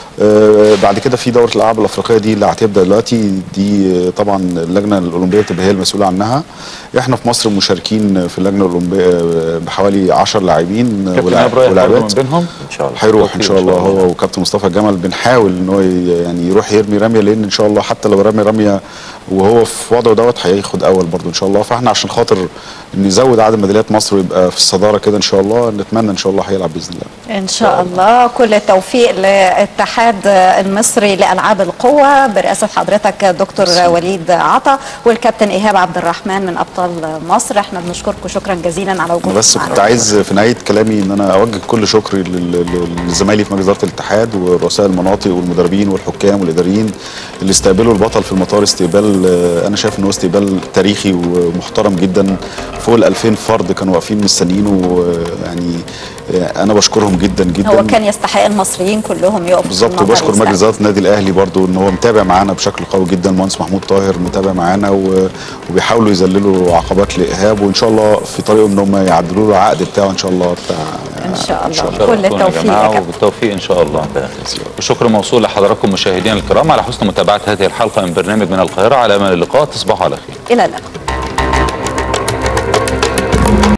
آه، بعد كده في دوره الالعاب الافريقيه دي اللي هتبدا دلوقتي دي آه، طبعا اللجنه الاولمبيه بتبقى هي المسؤوله عنها احنا في مصر مشاركين في اللجنه الاولمبيه آه، بحوالي 10 لاعبين آه، كابتن ولاع- ايهاب رايح برضه من ولاعبات بينهم ان شاء الله هيروح ان توفيق شاء الله هو وكابتن مصطفى جمل بنحاول ان هو ي- يعني يروح يرمي رميه لان ان شاء الله حتى لو رمي رميه وهو في وضعه دوت هياخد اول برضه ان شاء الله فاحنا عشان خاطر نزود عدد ميداليات مصر ويبقى في الصداره كده ان شاء الله نتمنى ان شاء الله هيلعب باذن الله ان شاء الله كل التوفيق للاتحاد المصري لالعاب القوى برئاسه حضرتك دكتور وليد عطا والكابتن ايهاب عبد الرحمن من ابطال مصر احنا بنشكركم شكرا جزيلا على وجودكم بس معنا. كنت عايز في نهايه كلامي ان انا اوجه كل شكري لل- لل- لزمايلي في مجلس اداره الاتحاد ورؤساء المناطق والمدربين والحكام والاداريين اللي استقبلوا البطل في المطار استقبال آه، انا شايف ان هو استقبال تاريخي ومحترم جدا فوق ال 2000 فرد كانوا واقفين مستنيينه آه، يعني آه، انا بشكرهم جدا جدا هو كان يستحق المصريين كلهم يقفوا في بالظبط المظهر وبشكر ويستقبلوا. مجلس اداره النادي الاهلي برضو ان هو متابع معانا بشكل قوي جدا المهندس محمود طاهر متابع معانا و- وبيحاولوا يذللوا عقبات لايهاب وان شاء الله في طريقهم ان هم يعدلوا له العقد بتاعه ان شاء الله بتاع ان شاء الله شرفتونا كل يا التوفيق يا جماعه كابتن وبالتوفيق ان شاء الله الشكر موصول لحضراتكم مشاهدينا الكرام على حسن متابعه هذه الحلقه من برنامج من القاهره على امل اللقاء تصبحوا على خير الى اللقاء